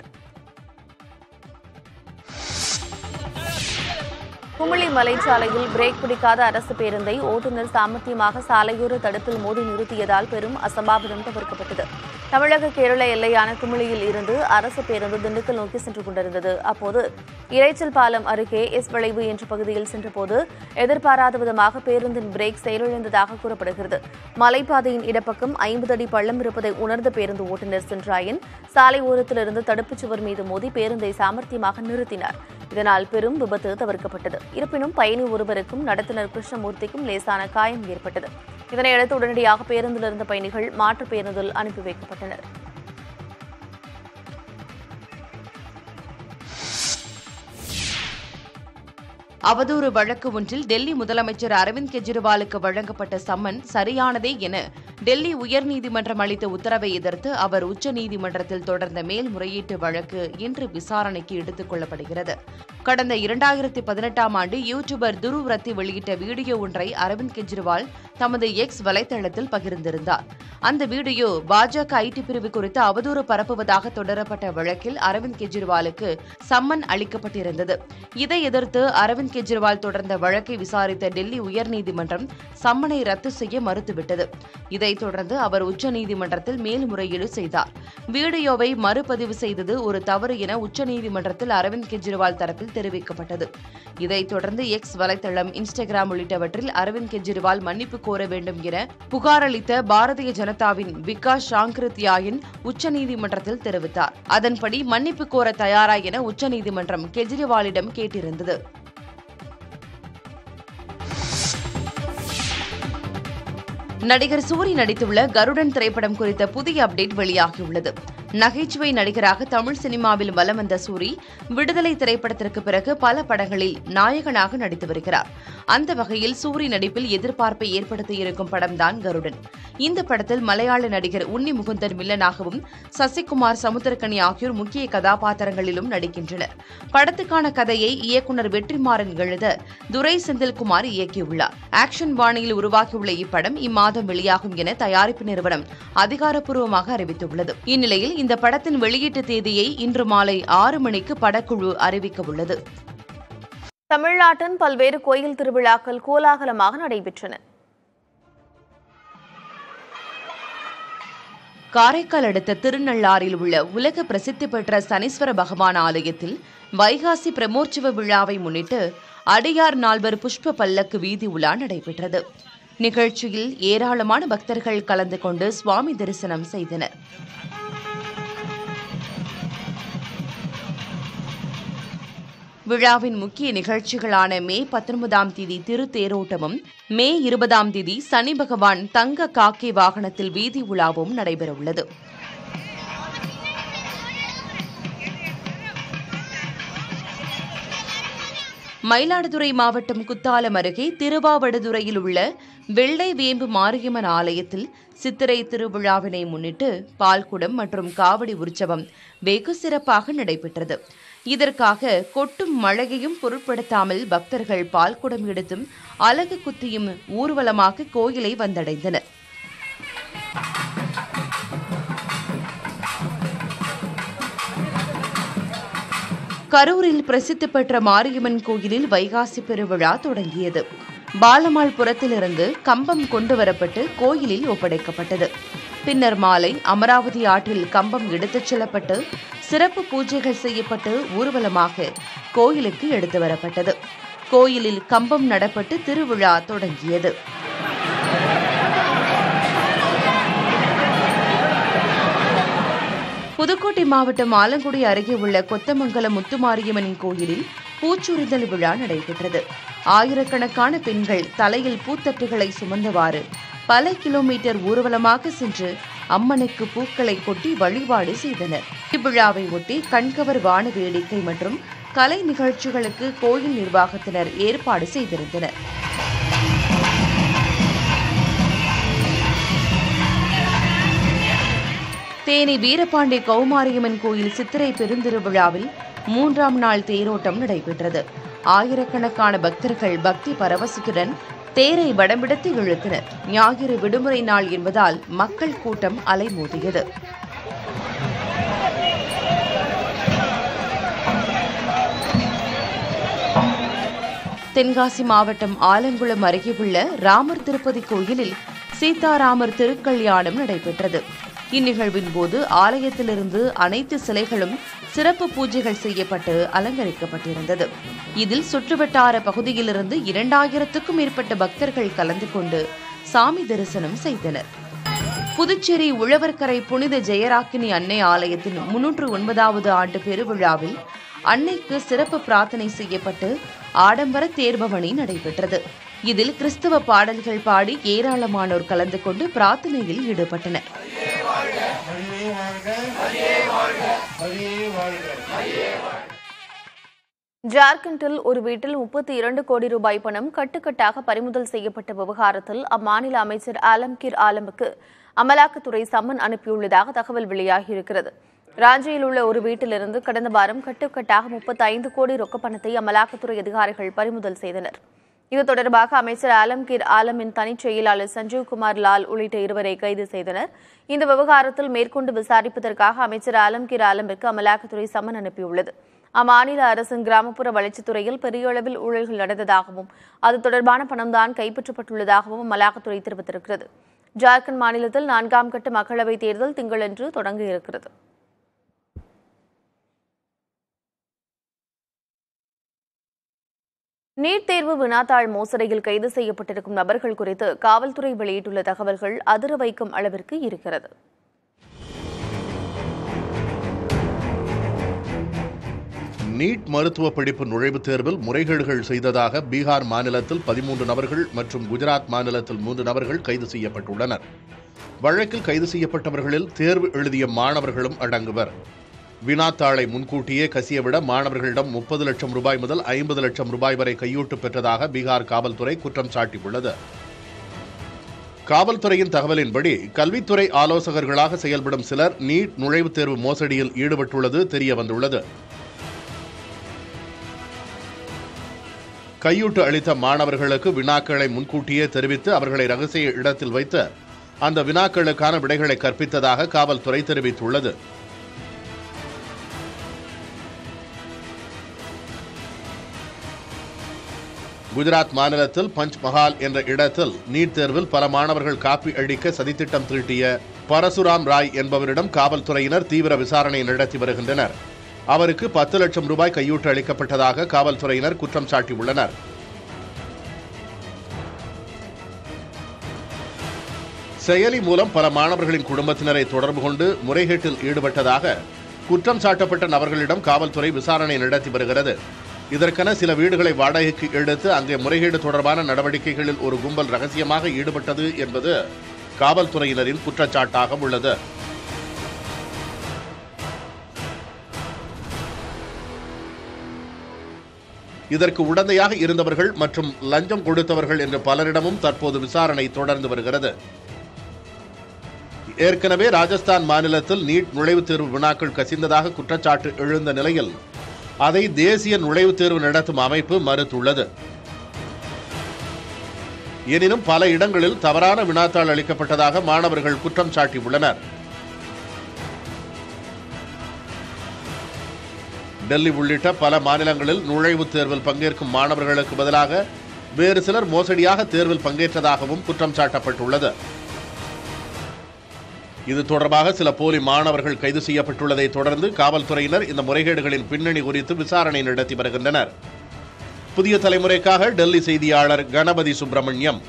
குமிளி மலைச்சாலையில் பிரேக் பிடிக்காத அரசு பேருந்தை ஓட்டுநர் சாமர்த்தியமாக சாலையோர தடுப்பில் மோதி நிறுத்தியதால் பெரும் அசம்பாவிதம் தவிர்க்கப்பட்டது தமிழக கேரள எல்லையான குமிளியில் இருந்து அரசு பேருந்து திண்டுக்கல் நோக்கி சென்று கொண்டிருந்தது அப்போது இரைச்சல் பாலம் அருகே எஸ் விளைவு என்ற பகுதியில் சென்றபோது எதிர்பாராத விதமாக பேருந்தின் பிரேக் செயலிழந்ததாக கூறப்படுகிறது மலைப்பாதையின் இடப்பக்கம் ஐம்பது அடி பள்ளம் இருப்பதை உணர்ந்த பேருந்து ஓட்டுநர் சென்றாயன் சாலை ஓரத்திலிருந்து தடுப்புச் சுவர் மீது மோதி பேருந்தை சாமர்த்தியமாக நிறுத்தினார் இதனால் பெரும் விபத்து தவிர்க்கப்பட்டது இருப்பினும் பயணி ஒருவருக்கும் நடத்துனர் கிருஷ்ணமூர்த்திக்கும் லேசான காயம் ஏற்பட்டது இதனையடுத்து உடனடியாக பேருந்தில் இருந்த பயணிகள் மாற்றுப் பேருந்தில் அனுப்பி வைக்கப்பட்டனர் அவதூறு வழக்கு ஒன்றில் டெல்லி முதலமைச்சர் அரவிந்த் கெஜ்ரிவாலுக்கு வழங்கப்பட்ட சம்மன் சரியானதே என டெல்லி உயர்நீதிமன்றம் அளித்த உத்தரவை எதிர்த்து அவர் உச்சநீதிமன்றத்தில் தொடர்ந்த மேல்முறையீட்டு வழக்கு இன்று விசாரணைக்கு எடுத்துக் கொள்ளப்படுகிறது கடந்த இரண்டாயிரத்தி பதினெட்டாம் ஆண்டு யூடியூபர் துருவ் ரத்தி வெளியிட்ட வீடியோ ஒன்றை அரவிந்த் கெஜ்ரிவால் தமது எக்ஸ் வலைதளத்தில் பகிர்ந்திருந்தார் அந்த வீடியோ பாஜக ஐடி பிரிவு குறித்து அவதூறு பரப்புவதாக தொடரப்பட்ட வழக்கில் அரவிந்த் கெஜ்ரிவாலுக்கு சம்மன் அளிக்கப்பட்டிருந்தது இதை எதிர்த்து அரவிந்த் கெஜ்ரிவால் தொடர்ந்த வழக்கை விசாரித்த டெல்லி உயர்நீதிமன்றம் சம்மனை ரத்து செய்ய மறுத்துவிட்டது இதைத் தொடர்ந்து அவர் உச்சநீதிமன்றத்தில் மேல்முறையீடு செய்தார் வீடியோவை மறுபதிவு செய்தது ஒரு தவறு என உச்சநீதிமன்றத்தில் அரவிந்த் கெஜ்ரிவால் தரப்பில் தெரிவிக்கப்பட்டது இதைத் தொடர்ந்து எக்ஸ் வலைதளம் இன்ஸ்டாகிராம் உள்ளிட்டவற்றில் அரவிந்த் கெஜ்ரிவால் மன்னிப்பு கோர வேண்டும் என புகார் அளித்த பாரதிய ஜனதாவின் விகாஸ் சாங்கிருத்யாயன் உச்சநீதிமன்றத்தில் தெரிவித்தார் அதன்படி மன்னிப்பு கோர தயாரா என உச்சநீதிமன்றம் கெஜ்ரிவாலிடம் கேட்டிருந்தது நடிகர் சூரி நடித்துள்ள கருடன் திரைப்படம் குறித்த புதிய அப்டேட் வெளியாகியுள்ளது நகைச்சுவை நடிகராக தமிழ் சினிமாவில் வலம் வந்த சூரி விடுதலை திரைப்படத்திற்கு பிறகு பல படங்களில் நாயகனாக நடித்து வருகிறார் அந்த வகையில் சூரி நடிப்பில் எதிர்பார்ப்பை ஏற்படுத்தியிருக்கும் படம்தான் கருடன் இந்த படத்தில் மலையாள நடிகர் உன்னி முகுந்தன் வில்லனாகவும் சசிகுமார் சமுத்திரக்கனி ஆகியோர் முக்கிய கதாபாத்திரங்களிலும் நடிக்கின்றனர் படத்துக்கான கதையை இயக்குநர் வெற்றிமாறன் எழுத துரை செந்தில்குமார் இயக்கியுள்ளார் ஆக்ஷன் பாணியில் உருவாகியுள்ள இப்படம் இம்மாதம் வெளியாகும் என தயாரிப்பு நிறுவனம் அதிகாரப்பூர்வமாக அறிவித்துள்ளது இந்நிலையில் இந்த படத்தின் வெளியீட்டு தேதியை இன்று மாலை ஆறு மணிக்கு படக்குழு அறிவிக்க உள்ளது தமிழ்நாட்டின் பல்வேறு கோயில் திருவிழாக்கள் கோலாகலமாக நடைபெற்றன காரைக்கால் அடுத்த திருநள்ளாறில் உள்ள உலக பிரசித்தி பெற்ற சனீஸ்வர பகவான் ஆலயத்தில் வைகாசி பிரமோற்சவ விழாவை முன்னிட்டு அடியார் நால்வர் புஷ்ப பல்லக்கு வீதி உலா நடைபெற்றது நிகழ்ச்சியில் ஏராளமான பக்தர்கள் கலந்து கொண்டு சுவாமி தரிசனம் செய்தனர் விழாவின் முக்கிய நிகழ்ச்சிகளான மே பத்தொன்பதாம் தேதி திருத்தேரோட்டமும் மே இருபதாம் தேதி சனி பகவான் தங்க காக்கை வாகனத்தில் வீதி உலாவும் நடைபெறவுள்ளது மயிலாடுதுறை மாவட்டம் குத்தாலம் அருகே திருவாவடுதுறையில் உள்ள வெள்ளை வேம்பு மாரியம்மன் ஆலயத்தில் சித்திரை திருவிழாவினை முன்னிட்டு பால்குடம் மற்றும் காவடி உற்சவம் வெகு சிறப்பாக நடைபெற்றது இதற்காக கொட்டும் மழையையும் பொருட்படுத்தாமல் பக்தர்கள் பால்குடம் எடுத்தும் அலகு குத்தியும் ஊர்வலமாக கோயிலை வந்தடைந்தனர் கரூரில் பிரசித்தி பெற்ற மாரியம்மன் கோயிலில் வைகாசி பெருவிழா தொடங்கியது பாலமாள் புறத்திலிருந்து கம்பம் கொண்டு வரப்பட்டு கோயிலில் ஒப்படைக்கப்பட்டது பின்னர் மாலை அமராவதி ஆற்றில் கம்பம் எடுத்துச் செல்லப்பட்டு சிறப்பு பூஜைகள் செய்யப்பட்டு ஊர்வலமாக கோயிலுக்கு எடுத்து வரப்பட்டது கோயிலில் கம்பம் நடப்பட்டு திருவிழா தொடங்கியது புதுக்கோட்டை மாவட்டம் ஆலங்குடி அருகே உள்ள கொத்தமங்கலம் முத்துமாரியம்மன் கோயிலில் பூச்சொரிதல் விழா நடைபெற்றது ஆயிரக்கணக்கான பெண்கள் தலையில் பூத்தட்டுகளை சுமந்தவாறு பல கிலோமீட்டர் ஊர்வலமாக சென்று அம்மனுக்கு பூக்களை கொட்டி வழிபாடு செய்தனர் இவ்விழாவை ஒட்டி கண்கவர் வான வேடிக்கை மற்றும் கலை நிகழ்ச்சிகளுக்கு கோயில் நிர்வாகத்தினர் ஏற்பாடு செய்திருந்தனர் தேனி வீரபாண்டி கௌமாரியம்மன் கோயில் சித்திரை பெருந்திருவிழாவில் மூன்றாம் நாள் தேரோட்டம் நடைபெற்றது ஆயிரக்கணக்கான பக்தர்கள் பக்தி பரவசத்துடன் தேரை வடம்பிடித்து இழுத்தனர் ஞாயிறு விடுமுறை நாள் என்பதால் மக்கள் கூட்டம் அலைமோதியது தென்காசி மாவட்டம் ஆலங்குளம் அருகே உள்ள ராமர் திருப்பதி கோயிலில் சீதாராமர் திருக்கல்யாணம் நடைபெற்றது இந்நிகழ்வின் போது ஆலயத்திலிருந்து அனைத்து சிலைகளும் சிறப்பு பூஜைகள் செய்யப்பட்டு அலங்கரிக்கப்பட்டிருந்தது இதில் சுற்றுவட்டார பகுதியிலிருந்து இரண்டாயிரத்துக்கும் மேற்பட்ட பக்தர்கள் கலந்து கொண்டு சாமி தரிசனம் செய்தனர் புதுச்சேரி உழவர்கரை புனித ஜெயராக்கினி அன்னை ஆலயத்தின் முன்னூற்று ஒன்பதாவது ஆண்டு பெருவிழாவில் அன்னைக்கு சிறப்பு பிரார்த்தனை செய்யப்பட்டு ஆடம்பர தேர்பவனி நடைபெற்றது இதில் கிறிஸ்தவ பாடல்கள் பாடி ஏராளமானோர் கலந்து கொண்டு பிரார்த்தனையில் ஈடுபட்டனர் ஜார்க்கண்டில் ஒரு வீட்டில் முப்பத்தி இரண்டு கோடி ரூபாய் பணம் கட்டுக்கட்டாக பறிமுதல் செய்யப்பட்ட விவகாரத்தில் அம்மாநில அமைச்சர் ஆலம்கீர் ஆலமுக்கு அமலாக்கத்துறை சம்மன் அனுப்பியுள்ளதாக தகவல் வெளியாகியிருக்கிறது ராஞ்சியில் உள்ள ஒரு வீட்டிலிருந்து கடந்த வாரம் கட்டுக்கட்டாக முப்பத்தி ஐந்து கோடி ரொக்க பணத்தை அமலாக்கத்துறை அதிகாரிகள் பறிமுதல் செய்தனர் இது தொடர்பாக அமைச்சர் ஆலம்கீர் ஆலமின் தனிச் செயலாளர் சஞ்சீவ் குமார் லால் உள்ளிட்ட இருவரை கைது செய்தனர் இந்த விவகாரத்தில் மேற்கொண்டு விசாரிப்பதற்காக அமைச்சர் ஆலம்கீர் ஆலமிற்கு அமலாக்கத்துறை சம்மன் அனுப்பியுள்ளது அம்மாநில அரசின் கிராமப்புற வளர்ச்சித்துறையில் பெரிய அளவில் ஊழல்கள் நடந்ததாகவும் அது தொடர்பான பணம்தான் கைப்பற்றப்பட்டுள்ளதாகவும் அமலாக்கத்துறை தெரிவித்திருக்கிறது ஜார்க்கண்ட் மாநிலத்தில் நான்காம் கட்ட மக்களவைத் தேர்தல் திங்களன்று தொடங்க இருக்கிறது நீட் தேர்வு வினாத்தாள் மோசடியில் கைது செய்யப்பட்டிருக்கும் நபர்கள் குறித்து காவல்துறை வெளியிட்டுள்ள தகவல்கள் அதிர வைக்கும் அளவிற்கு இருக்கிறது நீட் மருத்துவ படிப்பு நுழைவுத் தேர்வில் முறைகேடுகள் செய்ததாக பீகார் மாநிலத்தில் பதிமூன்று நபர்கள் மற்றும் குஜராத் மாநிலத்தில் மூன்று நபர்கள் கைது செய்யப்பட்டுள்ளனர் வழக்கில் கைது செய்யப்பட்டவர்களில் தேர்வு எழுதிய மாணவர்களும் அடங்குவர் வினாத்தாளை முன்கூட்டியே கசியவிட மாணவர்களிடம் முப்பது லட்சம் ரூபாய் முதல் ஐம்பது லட்சம் ரூபாய் வரை கையூட்டு பெற்றதாக பீகார் காவல்துறை குற்றம் சாட்டியுள்ளது காவல்துறையின் தகவலின்படி கல்வித்துறை ஆலோசகர்களாக செயல்படும் சிலர் நீட் நுழைவுத் தேர்வு மோசடியில் ஈடுபட்டுள்ளது தெரிய வந்துள்ளது கையூட்டு அளித்த மாணவர்களுக்கு வினாக்களை முன்கூட்டியே தெரிவித்து அவர்களை ரகசிய இடத்தில் வைத்து அந்த வினாக்களுக்கான விடைகளை கற்பித்ததாக காவல்துறை தெரிவித்துள்ளது குஜராத் மாநிலத்தில் பஞ்ச் மஹால் என்ற இடத்தில் நீட் தேர்வில் பல மாணவர்கள் காப்பி அடிக்க சதித்திட்டம் தீட்டிய பரசுராம் ராய் என்பவரிடம் காவல்துறையினர் தீவிர விசாரணை நடத்தி வருகின்றனர் அவருக்கு பத்து லட்சம் ரூபாய் கையூட்டு அளிக்கப்பட்டதாக காவல்துறையினர் குற்றம் சாட்டியுள்ளனர் செயலி மூலம் பல மாணவர்களின் குடும்பத்தினரை தொடர்பு கொண்டு முறைகேட்டில் ஈடுபட்டதாக குற்றம் சாட்டப்பட்ட நபர்களிடம் காவல்துறை விசாரணை நடத்தி வருகிறது இதற்கென சில வீடுகளை வாடகைக்கு எடுத்து அங்கே முறைகேடு தொடர்பான நடவடிக்கைகளில் ஒரு கும்பல் ரகசியமாக ஈடுபட்டது என்பது காவல்துறையினரின் குற்றச்சாட்டாக உள்ளது இதற்கு உடந்தையாக இருந்தவர்கள் மற்றும் லஞ்சம் கொடுத்தவர்கள் என்று பலரிடமும் தற்போது விசாரணை தொடர்ந்து வருகிறது ஏற்கனவே ராஜஸ்தான் மாநிலத்தில் நீட் நுழைவுத் தேர்வு வினாக்கள் கசிந்ததாக குற்றச்சாட்டு எழுந்த நிலையில் அதை தேசிய நுழைவுத் தேர்வு நடத்தும் அமைப்பு மறுத்துள்ளது எனினும் பல இடங்களில் தவறான வினாத்தாள் அளிக்கப்பட்டதாக மாணவர்கள் குற்றம் சாட்டியுள்ளனர் டெல்லி உள்ளிட்ட பல மாநிலங்களில் நுழைவுத் தேர்வில் பங்கேற்கும் மாணவர்களுக்கு பதிலாக வேறு சிலர் மோசடியாக தேர்வில் பங்கேற்றதாகவும் குற்றம் சாட்டப்பட்டுள்ளது இது தொடர்பாக சில போலி மாணவர்கள் கைது செய்யப்பட்டுள்ளதை தொடர்ந்து காவல்துறையினர் இந்த முறைகேடுகளின் பின்னணி குறித்து விசாரணை நடத்தி வருகின்றனர் புதிய தலைமுறைக்காக டெல்லி செய்தியாளர் கணபதி சுப்பிரமணியம்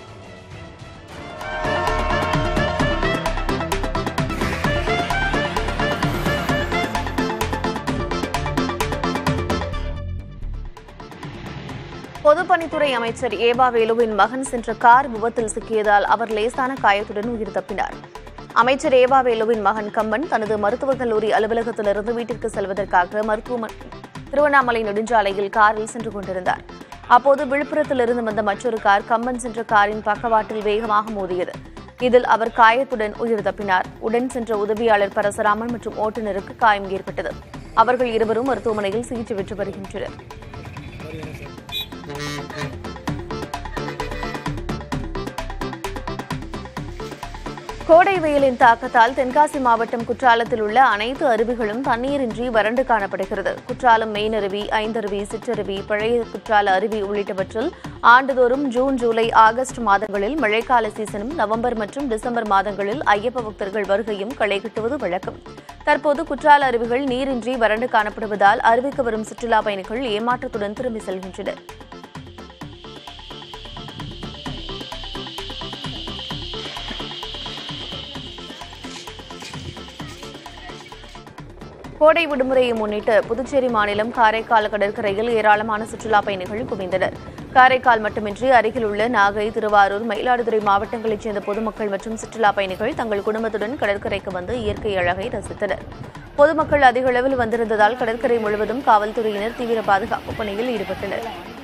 பொதுப்பணித்துறை அமைச்சர் ஏபா வேலுவின் மகன் சென்ற கார் விபத்தில் சிக்கியதால் அவர் லேசான காயத்துடன் உயிர் தப்பினார் அமைச்சர் ஏபா வேலுவின் மகன் கம்பன் தனது மருத்துவக் கல்லூரி அலுவலகத்திலிருந்து வீட்டிற்கு செல்வதற்காக மருத்துவமனை திருவண்ணாமலை நெடுஞ்சாலையில் காரில் சென்று கொண்டிருந்தார் அப்போது விழுப்புரத்திலிருந்து வந்த மற்றொரு கார் கம்பன் சென்ற காரின் பக்கவாட்டில் வேகமாக மோதியது இதில் அவர் காயத்துடன் உயிர் தப்பினார் உடன் சென்ற உதவியாளர் பரசுராமன் மற்றும் ஓட்டுநருக்கு காயம் ஏற்பட்டது அவர்கள் இருவரும் மருத்துவமனையில் சிகிச்சை பெற்று வருகின்றனர் கோடை வெயிலின் தாக்கத்தால் தென்காசி மாவட்டம் குற்றாலத்தில் உள்ள அனைத்து அருவிகளும் தண்ணீரின்றி வறண்டு காணப்படுகிறது குற்றாலம் மெயினருவி ஐந்தருவி சிற்றருவி பழைய குற்றால அருவி உள்ளிட்டவற்றில் ஆண்டுதோறும் ஜூன் ஜூலை ஆகஸ்ட் மாதங்களில் மழைக்கால சீசனும் நவம்பர் மற்றும் டிசம்பர் மாதங்களில் ஐயப்ப பக்தர்கள் வருகையும் களை கட்டுவது வழக்கம் தற்போது குற்றால அருவிகள் நீரின்றி வறண்டு காணப்படுவதால் அருவிக்கு வரும் சுற்றுலா பயணிகள் ஏமாற்றத்துடன் திரும்பி செல்கின்றனர் கோடை விடுமுறையை முன்னிட்டு புதுச்சேரி மாநிலம் காரைக்கால் கடற்கரையில் ஏராளமான சுற்றுலா பயணிகள் குவிந்தனர் காரைக்கால் மட்டுமின்றி அருகில் உள்ள நாகை திருவாரூர் மயிலாடுதுறை மாவட்டங்களைச் சேர்ந்த பொதுமக்கள் மற்றும் சுற்றுலா பயணிகள் தங்கள் குடும்பத்துடன் கடற்கரைக்கு வந்து இயற்கை அழகை ரசித்தனர் பொதுமக்கள் அதிக அளவில் வந்திருந்ததால் கடற்கரை முழுவதும் காவல்துறையினர் தீவிர பாதுகாப்பு பணியில் ஈடுபட்டனர்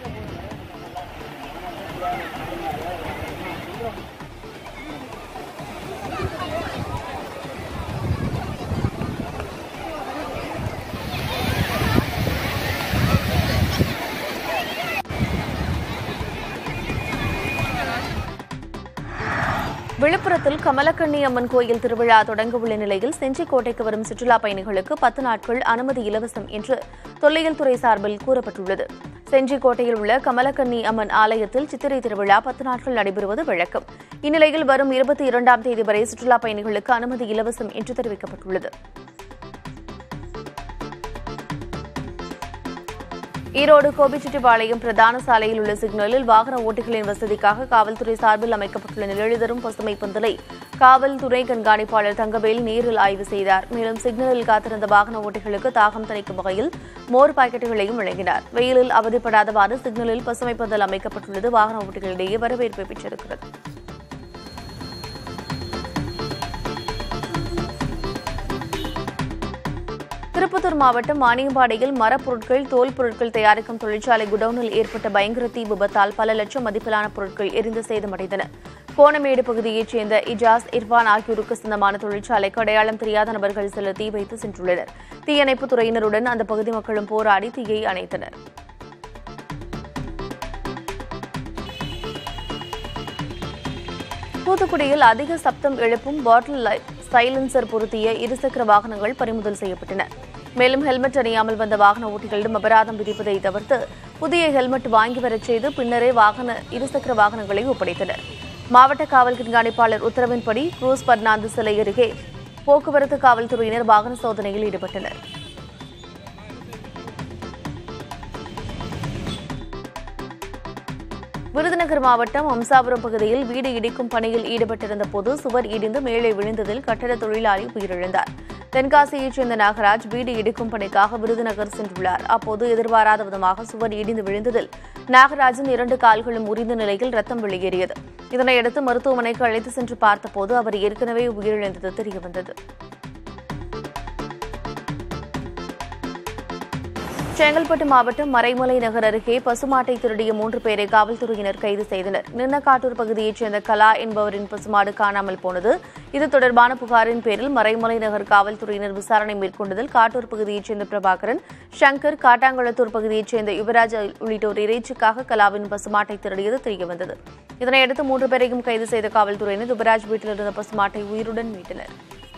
விழுப்புரத்தில் கமலக்கண்ணி அம்மன் கோயில் திருவிழா தொடங்க உள்ள நிலையில் செஞ்சிக்கோட்டைக்கு வரும் சுற்றுலா பயணிகளுக்கு பத்து நாட்கள் அனுமதி இலவசம் என்று தொல்லியல் துறை சார்பில் கூறப்பட்டுள்ளது செஞ்சிக்கோட்டையில் உள்ள கமலக்கண்ணி அம்மன் ஆலயத்தில் சித்திரை திருவிழா பத்து நாட்கள் நடைபெறுவது வழக்கம் இந்நிலையில் வரும் இருபத்தி இரண்டாம் தேதி வரை சுற்றுலா பயணிகளுக்கு அனுமதி இலவசம் என்று தெரிவிக்கப்பட்டுள்ளது ஈரோடு கோபிச்செட்டிப்பாளையம் பிரதான சாலையில் உள்ள சிக்னலில் வாகன ஓட்டிகளின் வசதிக்காக காவல்துறை சார்பில் அமைக்கப்பட்டுள்ள நிழலிதரும் பசுமை பந்தலை காவல் துணை கண்காணிப்பாளர் தங்கவேல் நேரில் ஆய்வு செய்தார் மேலும் சிக்னலில் காத்திருந்த வாகன ஓட்டிகளுக்கு தாகம் தணிக்கும் வகையில் மோர் பாக்கெட்டுகளையும் வழங்கினார் வெயிலில் அவதிப்படாதவாறு சிக்னலில் பசுமை பந்தல் அமைக்கப்பட்டுள்ளது வாகன ஓட்டிகளிடையே வரவேற்பை பெற்றிருக்கிறது திருப்பத்தூர் மாவட்டம் வாணியம்பாடியில் மரப்பொருட்கள் தோல் பொருட்கள் தயாரிக்கும் தொழிற்சாலை குடோனில் ஏற்பட்ட பயங்கர தீ விபத்தால் பல லட்சம் மதிப்பிலான பொருட்கள் எரிந்து சேதமடைந்தன கோணமேடு பகுதியைச் சேர்ந்த இஜாஸ் இர்பான் ஆகியோருக்கு சொந்தமான தொழிற்சாலைக்கு அடையாளம் தெரியாத நபர்கள் சிலர் தீ வைத்து சென்றுள்ளனர் தீயணைப்புத் துறையினருடன் அந்த பகுதி மக்களும் போராடி தீயை அணைத்தனர் தூத்துக்குடியில் அதிக சப்தம் எழுப்பும் பாட்டில் லை- சைலன்சர் பொருத்திய இருசக்கர வாகனங்கள் பறிமுதல் செய்யப்பட்டன மேலும் ஹெல்மெட் அணியாமல் வந்த வாகன ஓட்டிகளிடம் அபராதம் விதிப்பதை தவிர்த்து புதிய ஹெல்மெட் வாங்கி வரச் செய்து பின்னரே வாகன இருசக்கர வாகனங்களை ஒப்படைத்தனர் மாவட்ட காவல் கண்காணிப்பாளர் உத்தரவின்படி குரூஸ் பர்னாந்து சிலை அருகே போக்குவரத்து காவல்துறையினர் வாகன சோதனையில் ஈடுபட்டனர் விருதுநகர் மாவட்டம் அம்சாபுரம் பகுதியில் வீடு இடிக்கும் பணியில் ஈடுபட்டிருந்த போது சுவர் இடிந்து மேலே விழுந்ததில் கட்டட தொழிலாளி உயிரிழந்தார் தென்காசியைச் சேர்ந்த நாகராஜ் வீடு இடிக்கும் பணிக்காக விருதுநகர் சென்றுள்ளார் அப்போது எதிர்பாராத விதமாக சுவர் இடிந்து விழுந்ததில் நாகராஜின் இரண்டு கால்களும் உரிந்த நிலையில் ரத்தம் வெளியேறியது இதனையடுத்து மருத்துவமனைக்கு அழைத்து சென்று பார்த்தபோது அவர் ஏற்கனவே உயிரிழந்தது தெரியவந்தது செங்கல்பட்டு மாவட்டம் மறைமலை நகர் அருகே பசுமாட்டை திருடிய மூன்று பேரை காவல்துறையினர் கைது செய்தனர் நின்னக்காட்டூர் பகுதியைச் சேர்ந்த கலா என்பவரின் பசுமாடு காணாமல் போனது இது தொடர்பான புகாரின் பேரில் மறைமலை நகர் காவல்துறையினர் விசாரணை மேற்கொண்டதில் காட்டூர் பகுதியைச் சேர்ந்த பிரபாகரன் சங்கர் காட்டாங்குளத்தூர் பகுதியைச் சேர்ந்த யுவராஜ் உள்ளிட்டோர் இறைச்சிக்காக கலாவின் பசுமாட்டை திருடியது தெரியவந்தது இதனையடுத்து மூன்று பேரையும் கைது செய்த காவல்துறையினர் யுவராஜ் வீட்டில் இருந்த பசுமாட்டை உயிருடன் மீட்டனர்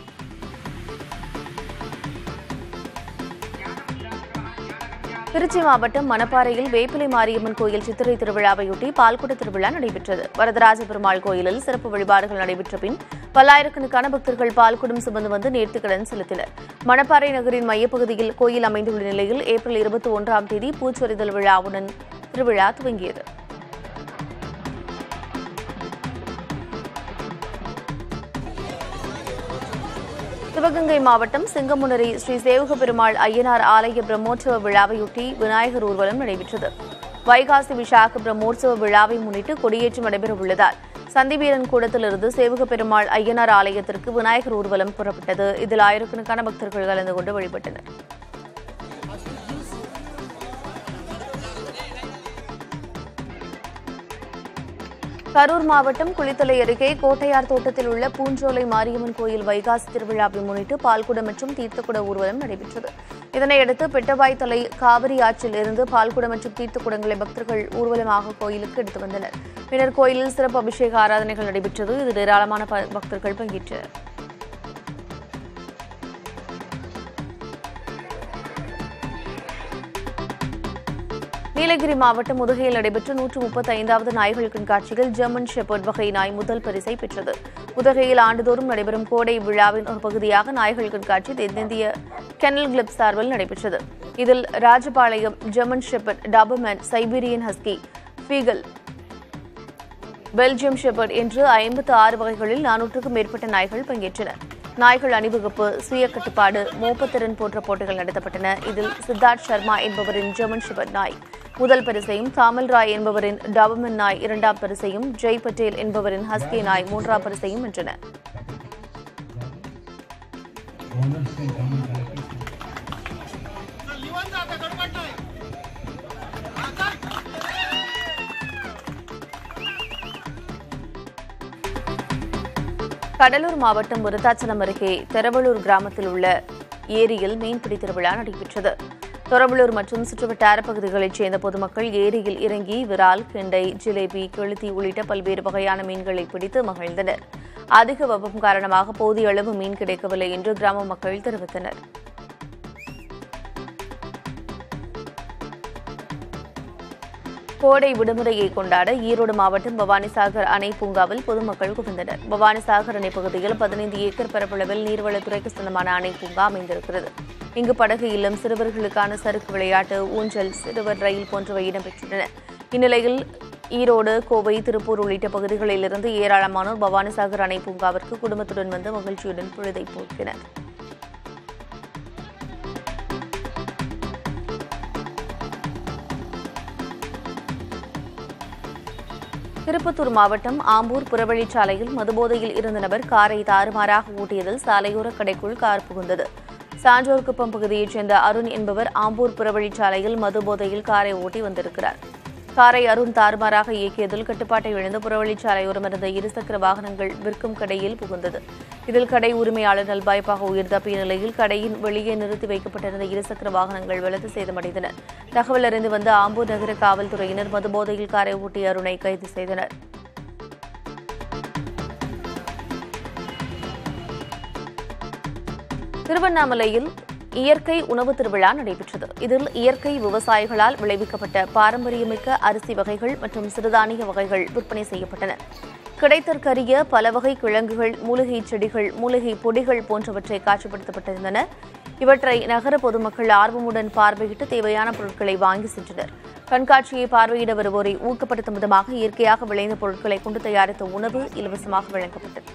திருச்சி மாவட்டம் மணப்பாறையில் வேப்பிலை மாரியம்மன் கோயில் சித்திரை திருவிழாவையொட்டி பால்குட திருவிழா நடைபெற்றது வரதராஜ பெருமாள் கோயிலில் சிறப்பு வழிபாடுகள் நடைபெற்ற பின் பல்லாயிரக்கணக்கான பக்தர்கள் பால்குடம் சுமந்து வந்து நேர்த்திக்கடன் செலுத்தினர் மணப்பாறை நகரின் மையப்பகுதியில் கோயில் அமைந்துள்ள நிலையில் ஏப்ரல் இருபத்தி ஒன்றாம் தேதி பூச்சொரிதல் விழாவுடன் திருவிழா துவங்கியது சிவகங்கை மாவட்டம் சிங்கமுனரி ஸ்ரீ சேவக பெருமாள் ஐயனார் ஆலய பிரம்மோற்சவ விழாவையொட்டி விநாயகர் ஊர்வலம் நடைபெற்றது வைகாசி விசாக பிரம்மோற்சவ விழாவை முன்னிட்டு கொடியேற்றம் நடைபெறவுள்ளதால் சந்திவீரன் கூடத்திலிருந்து சேவக பெருமாள் ஐயனார் ஆலயத்திற்கு விநாயகர் ஊர்வலம் புறப்பட்டது இதில் ஆயிரக்கணக்கான பக்தர்கள் கலந்து கொண்டு வழிபட்டனர் கரூர் மாவட்டம் குளித்தலை அருகே கோட்டையார் தோட்டத்தில் உள்ள பூஞ்சோலை மாரியம்மன் கோயில் வைகாசி திருவிழாவை முன்னிட்டு பால்குடம் மற்றும் தீர்த்தக்குட ஊர்வலம் நடைபெற்றது இதனையடுத்து பெட்டபாய் தலை காவிரி ஆற்றில் இருந்து பால்குடம் மற்றும் தீர்த்தக்குடங்களை பக்தர்கள் ஊர்வலமாக கோயிலுக்கு எடுத்து வந்தனர் பின்னர் கோயிலில் சிறப்பு அபிஷேக ஆராதனைகள் நடைபெற்றது இதில் ஏராளமான ப- பக்தர்கள் பங்கேற்றனர் நீலகிரி மாவட்டம் உதகையில் நடைபெற்ற நூற்று முப்பத்தி ஐந்தாவது நாய்கள் கண்காட்சியில் ஜெர்மன் ஷெப்பர்ட் வகை நாய் முதல் பரிசை பெற்றது உதகையில் ஆண்டுதோறும் நடைபெறும் கோடை விழாவின் ஒரு பகுதியாக நாய்கள் கண்காட்சி தென்னிந்திய கெனல் கிளப் சார்பில் நடைபெற்றது இதில் Rajapalayam German shepherd Doberman Siberian husky beagle Belgium shepherd என்று ஐம்பத்து ஆறு வகைகளில் நானூற்றுக்கும் மேற்பட்ட நாய்கள் பங்கேற்றன நாய்கள் அணிவகுப்பு சுய கட்டுப்பாடு மோப்பத்திறன் போன்ற போட்டிகள் நடத்தப்பட்டன இதில் சித்தார்த் சர்மா என்பவரின் ஜெர்மன் ஷெப்பர்ட் நாய் முதல் பரிசையும் தாமல் ராய் என்பவரின் டாபமன் நாய் இரண்டாம் பரிசையும் ஜெய் பட்டேல் என்பவரின் ஹஸ்கி நாய் மூன்றாம் பரிசையும் வென்றன கடலூர் மாவட்டம் விருத்தாச்சலம் அருகே தெரவலூர் கிராமத்தில் உள்ள ஏரியில் மீன்பிடி திருவிழா நடைபெற்றது தொரவலூர் மற்றும் சுற்றுவட்டார பகுதிகளைச் சேர்ந்த பொதுமக்கள் ஏரியில் இறங்கி விரால் கெண்டை ஜிலேபி கெளுத்தி உள்ளிட்ட பல்வேறு வகையான மீன்களை பிடித்து மகிழ்ந்தனர் அதிக வெப்பம் காரணமாக போதிய அளவு மீன் கிடைக்கவில்லை என்று கிராம மக்கள் தெரிவித்தனர் கோடை விடுமுறையை கொண்டாட ஈரோடு மாவட்டம் பவானிசாகர் அணை பூங்காவில் பொதுமக்கள் குவிந்தனர் பவானிசாகர் அணை பகுதியில் பதினைந்து ஏக்கர் பரப்பளவில் நீர்வளத்துறைக்கு சொந்தமான அணை பூங்கா அமைந்திருக்கிறது இங்கு படகு இல்லம் சிறுவர்களுக்கான சறுக்கு விளையாட்டு ஊஞ்சல் சிறுவர் ரயில் போன்றவை இடம்பெற்றுள்ளன இந்நிலையில் ஈரோடு கோவை திருப்பூர் உள்ளிட்ட பகுதிகளிலிருந்து ஏராளமானோர் பவானிசாகர் அணை பூங்காவிற்கு குடும்பத்துடன் வந்து மகிழ்ச்சியுடன் பொழுதை போக்கினர் திருப்பத்தூர் மாவட்டம் ஆம்பூர் புறவழிச்சாலையில் மதுபோதையில் இருந்த நபர் காரை தாறுமாறாக ஓட்டியதில் சாலையோர கடைக்குள் கார் புகுந்தது சான்றோர்குப்பம் பகுதியைச் சேர்ந்த அருண் என்பவர் ஆம்பூர் புறவழிச்சாலையில் மதுபோதையில் காரை ஓட்டி வந்திருக்கிறார் காரை அருண் தாறுமாறாக இயக்கியதில் கட்டுப்பாட்டை இழந்து புறவழிச்சாலையோரம் இருந்த இருசக்கர வாகனங்கள் விற்கும் கடையில் புகுந்தது இதில் கடை உரிமையாளர் நல்பாய்ப்பாக உயிர் தப்பிய நிலையில் கடையின் வெளியே நிறுத்தி வைக்கப்பட்டிருந்த இருசக்கர வாகனங்கள் வெள்ளத்து சேதமடைந்தன தகவல் அறிந்து வந்த ஆம்பூர் நகர காவல்துறையினர் மதுபோதையில் காரை ஓட்டிய அருணை கைது செய்தனர் திருவண்ணாமலையில் இயற்கை உணவு திருவிழா நடைபெற்றது இதில் இயற்கை விவசாயிகளால் விளைவிக்கப்பட்ட பாரம்பரியமிக்க அரிசி வகைகள் மற்றும் சிறுதானிய வகைகள் விற்பனை செய்யப்பட்டன கிடைத்தற்கரிய பல வகை கிழங்குகள் மூலிகை செடிகள் மூலிகை பொடிகள் போன்றவற்றை காட்சிப்படுத்தப்பட்டிருந்தன இவற்றை நகர பொதுமக்கள் ஆர்வமுடன் பார்வையிட்டு தேவையான பொருட்களை வாங்கி சென்றனர் கண்காட்சியை பார்வையிட வருவோரை ஊக்கப்படுத்தும் விதமாக இயற்கையாக விளைந்த பொருட்களை கொண்டு தயாரித்த உணவு இலவசமாக வழங்கப்பட்டது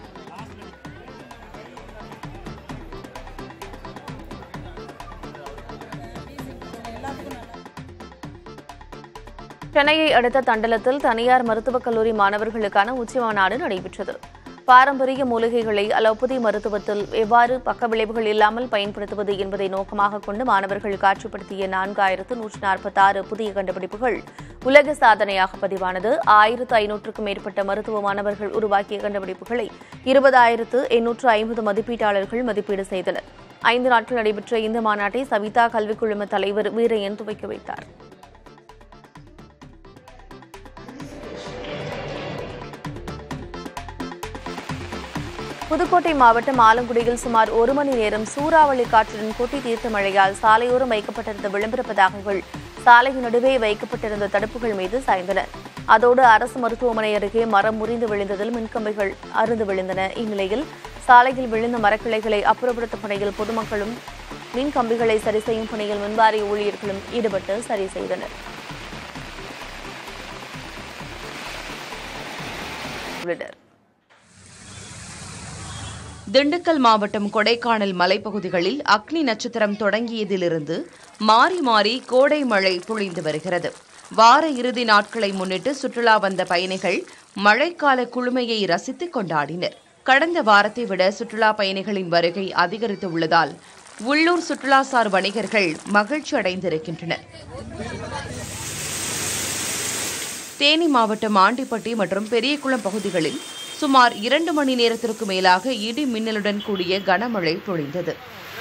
சென்னையை அடுத்த தண்டலத்தில் தனியார் மருத்துவக் கல்லூரி மாணவர்களுக்கான உச்சிமாநாடு நடைபெற்றது பாரம்பரிய மூலிகைகளை அலோபதி மருத்துவத்தில் எவ்வாறு பக்கவிளைவுகள் இல்லாமல் பயன்படுத்துவது என்பதை நோக்கமாக கொண்டு மாணவர்கள் காட்சிப்படுத்திய நான்காயிரத்து நூற்று நாற்பத்தாறு புதிய கண்டுபிடிப்புகள் உலக சாதனையாக பதிவானது ஆயிரத்து ஐநூற்றுக்கும் மேற்பட்ட மருத்துவ மாணவர்கள் உருவாக்கிய கண்டுபிடிப்புகளை இருபதாயிரத்து எண்ணூற்று ஐம்பது மதிப்பீட்டாளர்கள் மதிப்பீடு செய்தனர் ஐந்து நாட்கள் நடைபெற்ற இந்த மாநாட்டை சவிதா கல்விக் குழும தலைவர் வீரையன் துவக்கி வைத்தார் புதுக்கோட்டை மாவட்டம் ஆலங்குடியில் சுமார் ஒரு மணி நேரம் சூறாவளி காற்றுடன் கொட்டி தீர்த்த மழையால் சாலையோரம் வைக்கப்பட்டிருந்த விளம்பர பதாகைகள் சாலையின் நடுவே வைக்கப்பட்டிருந்த தடுப்புகள் மீது சாய்ந்தன அதோடு அரசு மருத்துவமனை அருகே மரம் முறிந்து விழுந்ததில் மின்கம்பிகள் அறுந்து விழுந்தன இந்நிலையில் சாலையில் விழுந்த மரக்கிளைகளை அப்புறப்படுத்தும் பணியில் பொதுமக்களும் மின் கம்பிகளை சரி செய்யும் பணியில் மின்வாரிய ஊழியர்களும் ஈடுபட்டு சரி செய்தனர் உள்ளனர் திண்டுக்கல் மாவட்டம் கொடைக்கானல் மலைப்பகுதிகளில் அக்னி நட்சத்திரம் தொடங்கியதிலிருந்து மாறி மாறி கோடை மழை பொழிந்து வருகிறது வார இறுதி நாட்களை முன்னிட்டு சுற்றுலா வந்த பயணிகள் மழைக்கால குளுமையை ரசித்துக் கொண்டாடினர் கடந்த வாரத்தை விட சுற்றுலா பயணிகளின் வருகை அதிகரித்து உள்ளதால் உள்ளூர் சுற்றுலாசார் வணிகர்கள் மகிழ்ச்சி அடைந்திருக்கின்றனர் தேனி மாவட்டம் ஆண்டிப்பட்டி மற்றும் பெரியகுளம் பகுதிகளில் சுமார் இரண்டு மணி நேரத்திற்கு மேலாக இடி மின்னலுடன் கூடிய கனமழை பொழிந்தது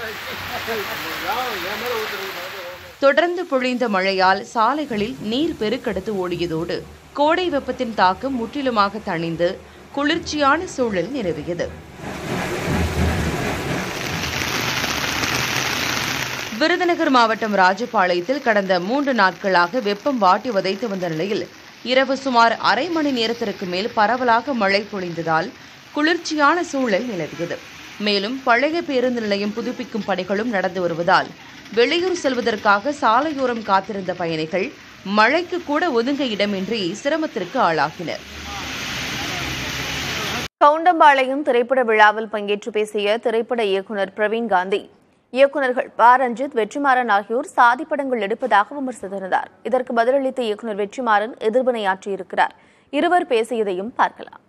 தொடர்ந்து பொழிந்த மழையால் சாலைகளில் நீர் பெருக்கெடுத்து ஓடியதோடு கோடை வெப்பத்தின் தாக்கம் முற்றிலுமாக தணிந்து குளிர்ச்சியான சூழல் நிலவியது விருதுநகர் மாவட்டம் ராஜபாளையத்தில் கடந்த மூன்று நாட்களாக வெப்பம் வாட்டி வதைத்து வந்த நிலையில் இரவு சுமார் அரை மணி நேரத்திற்கு மேல் பரவலாக மழை பொழிந்ததால் குளிர்ச்சியான சூழல் நிலவியது மேலும் பழைய பேருந்து நிலையம் புதுப்பிக்கும் பணிகளும் நடந்து வருவதால் வெளியூர் செல்வதற்காக சாலையோரம் காத்திருந்த பயணிகள் மழைக்கு கூட ஒதுங்க இடமின்றி சிரமத்திற்கு ஆளாகினர் கவுண்டம்பாளையம் திரைப்பட விழாவில் பங்கேற்று பேசிய திரைப்பட இயக்குனர் பிரவீன் காந்தி இயக்குநர்கள் ப ரஞ்சித் வெற்றிமாறன் ஆகியோர் சாதி படங்கள் எடுப்பதாக விமர்சித்திருந்தார் இதற்கு பதிலளித்த இயக்குனர் வெற்றிமாறன் எதிர்வினையாற்றியிருக்கிறார் இருவர் பேசியதையும் பார்க்கலாம்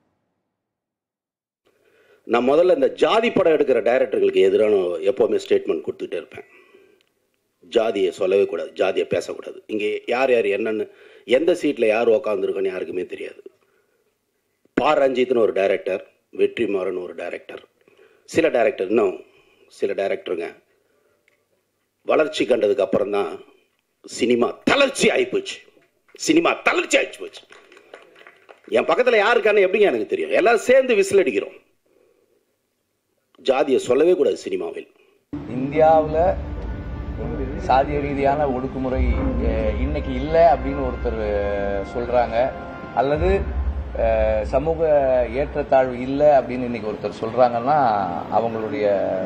நான் முதல்ல இந்த ஜாதி படம் எடுக்கிற டைரக்டர்களுக்கு எதிரான எப்போவுமே ஸ்டேட்மெண்ட் கொடுத்துட்டே இருப்பேன் ஜாதியை சொல்லவே கூடாது ஜாதியை பேசக்கூடாது இங்கே யார் யார் என்னன்னு எந்த சீட்டில் யார் உக்காந்துருக்கோன்னு யாருக்குமே தெரியாது பா ரஞ்சித்னு ஒரு டைரக்டர் வெற்றிமாறன் ஒரு டைரக்டர் சில டைரக்டர் இன்னும் சில டைரக்டருங்க வளர்ச்சி கண்டதுக்கு அப்புறம் தான் சினிமா தளர்ச்சி ஆகிப்போச்சு சினிமா தளர்ச்சி ஆயிடுச்சு போச்சு என் பக்கத்தில் யாருக்கான எப்படிங்க எனக்கு தெரியும் எல்லாரும் சேர்ந்து விசில் அடிக்கிறோம் ஜாதியை சொல்லவே கூடாது சினிமாவில் இந்தியாவில் சாதிய ரீதியான ஒடுக்குமுறை அஹ், இன்னைக்கு இல்லை அப்படின்னு ஒருத்தர் சொல்றாங்க அல்லது அஹ், சமூக ஏற்றத்தாழ்வு இல்லை அப்படின்னு இன்னைக்கு ஒருத்தர் சொல்றாங்கன்னா அவங்களுடைய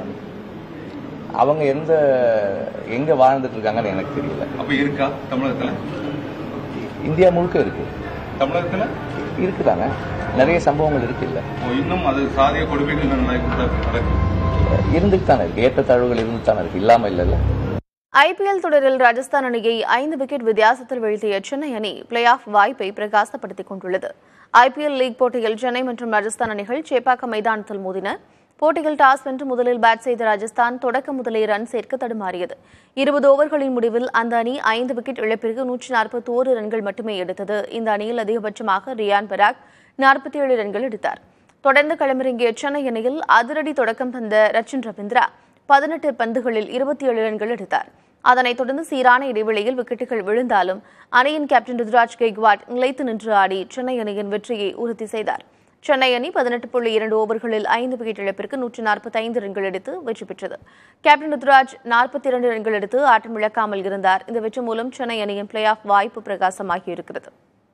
அவங்க எந்த எங்க வாழ்ந்துட்டு இருக்காங்கன்னு எனக்கு தெரியல அப்ப இருக்கா தமிழகத்துல இந்தியா முழுக்க இருக்கு தமிழகத்துல இருக்குதாங்க நிறைய சம்பவங்கள் இருக்கு இல்ல ஓ, இன்னும் அது சாதிய கொடுமைகள் நடக்குது இருந்துட்டு தானே இருக்கு ஏற்றத்தாழ்வுகள் இருந்துட்டு தானே இருக்கு இல்லாம இல்லைல்ல ஐபிஎல் தொடரில் ராஜஸ்தான் அணியை ஐந்து விக்கெட் வித்தியாசத்தில் வீழ்த்திய சென்னை அணி பிளே ஆஃப் வாய்ப்பை பிரகாசப்படுத்திக் கொண்டுள்ளது ஐபிஎல் லீக் போட்டியில் சென்னை மற்றும் ராஜஸ்தான் அணிகள் சேப்பாக்கம் மைதானத்தில் மோதின போட்டியில் டாஸ் வென்று முதலில் பேட் செய்த ராஜஸ்தான் தொடக்க முதலே ரன் சேர்க்க தடுமாறியது இருபது ஓவர்களின் முடிவில் அந்த அணி ஐந்து விக்கெட் இழப்பிற்கு நூற்றி நாற்பத்தோரு ரன்கள் மட்டுமே எடுத்தது இந்த அணியில் அதிகபட்சமாக ரியான் பராக் நாற்பத்தி ஏழு ரன்கள் எடுத்தார் தொடர்ந்து களமிறங்கிய சென்னை அணியில் அதிரடி தொடக்கம் தந்த ரச்சின் ரவீந்திரா பதினெட்டு பந்துகளில் இருபத்தி ஏழு ரன்கள் எடுத்தார் அதனைத் தொடர்ந்து சீரான இடைவெளியில் விக்கெட்டுகள் விழுந்தாலும் அணியின் கேப்டன் ருத்ராஜ் கெய்க்வாட் நிலைத்து நின்று ஆடி சென்னை அணியின் வெற்றியை உறுதி செய்தார் சென்னை அணி பதினெட்டு புள்ளி இரண்டு ஓவர்களில் ஐந்து விக்கெட் இழப்பிற்கு நூற்று நாற்பத்தைந்து ரன்கள் எடுத்து வெற்றி பெற்றது கேப்டன் ருத்ராஜ் நாற்பத்தி இரண்டு ரன்கள் எடுத்து ஆட்டம் இழக்காமல் இருந்தார் இந்த வெற்றி மூலம் சென்னை அணியின் பிளே ஆஃப் வாய்ப்பு பிரகாசமாகி இருக்கிறது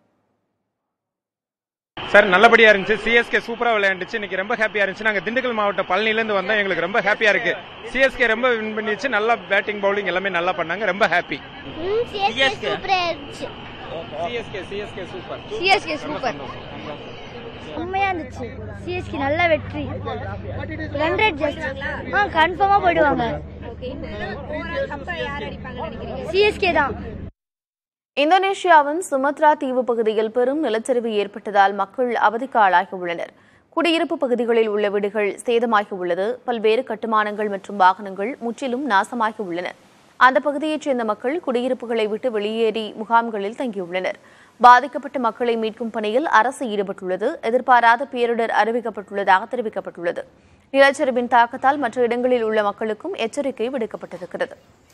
சார் நல்லபடியா இருந்துச்சு சிஎஸ்கே சூப்பரா விளையாண்டுச்சு இன்னைக்கு ரொம்ப ஹாப்பியா இருந்துச்சு நாங்க திண்டுக்கல் மாவட்டம் பழனில இருந்து வந்தோம் எங்களுக்கு ரொம்ப ஹாப்பியா இருக்கு சிஎஸ்கே ரொம்ப வின் பண்ணிச்சு நல்லா பேட்டிங் பவுலிங் எல்லாமே நல்லா பண்ணாங்க ரொம்ப ஹாப்பி சிஎஸ்கே சூப்பரா இருந்துச்சு CSK CSK super CSK super உண்மையா இருந்துச்சு சிஎஸ்கே நல்ல வெற்றி ஹண்ட்ரட் ஜஸ்ட் ஆ கன்ஃபார்மா போயிடுவாங்க சிஎஸ்கே தான் இந்தோனேஷியாவின் சுமத்ரா தீவு பகுதியில் பெரும் நிலச்சரிவு ஏற்பட்டதால் மக்கள் அவதிக்கு ஆளாகி உள்ளனர் குடியிருப்பு பகுதிகளில் உள்ள வீடுகள் சேதமாகி உள்ளது பல்வேறு கட்டுமானங்கள் மற்றும் வாகனங்கள் முற்றிலும் நாசமாகி உள்ளன அந்த பகுதியைச் சேர்ந்த மக்கள் குடியிருப்புகளை விட்டு வெளியேறி முகாம்களில் தங்கியுள்ளனர் பாதிக்கப்பட்ட மக்களை மீட்கும் பணியில் அரசு ஈடுபட்டுள்ளது எதிர்பாராத பேரிடர் அறிவிக்கப்பட்டுள்ளதாக தெரிவிக்கப்பட்டுள்ளது நிலச்சரிவின் தாக்கத்தால் மற்ற இடங்களில் உள்ள மக்களுக்கும் எச்சரிக்கை விடுக்கப்பட்டிருக்கிறது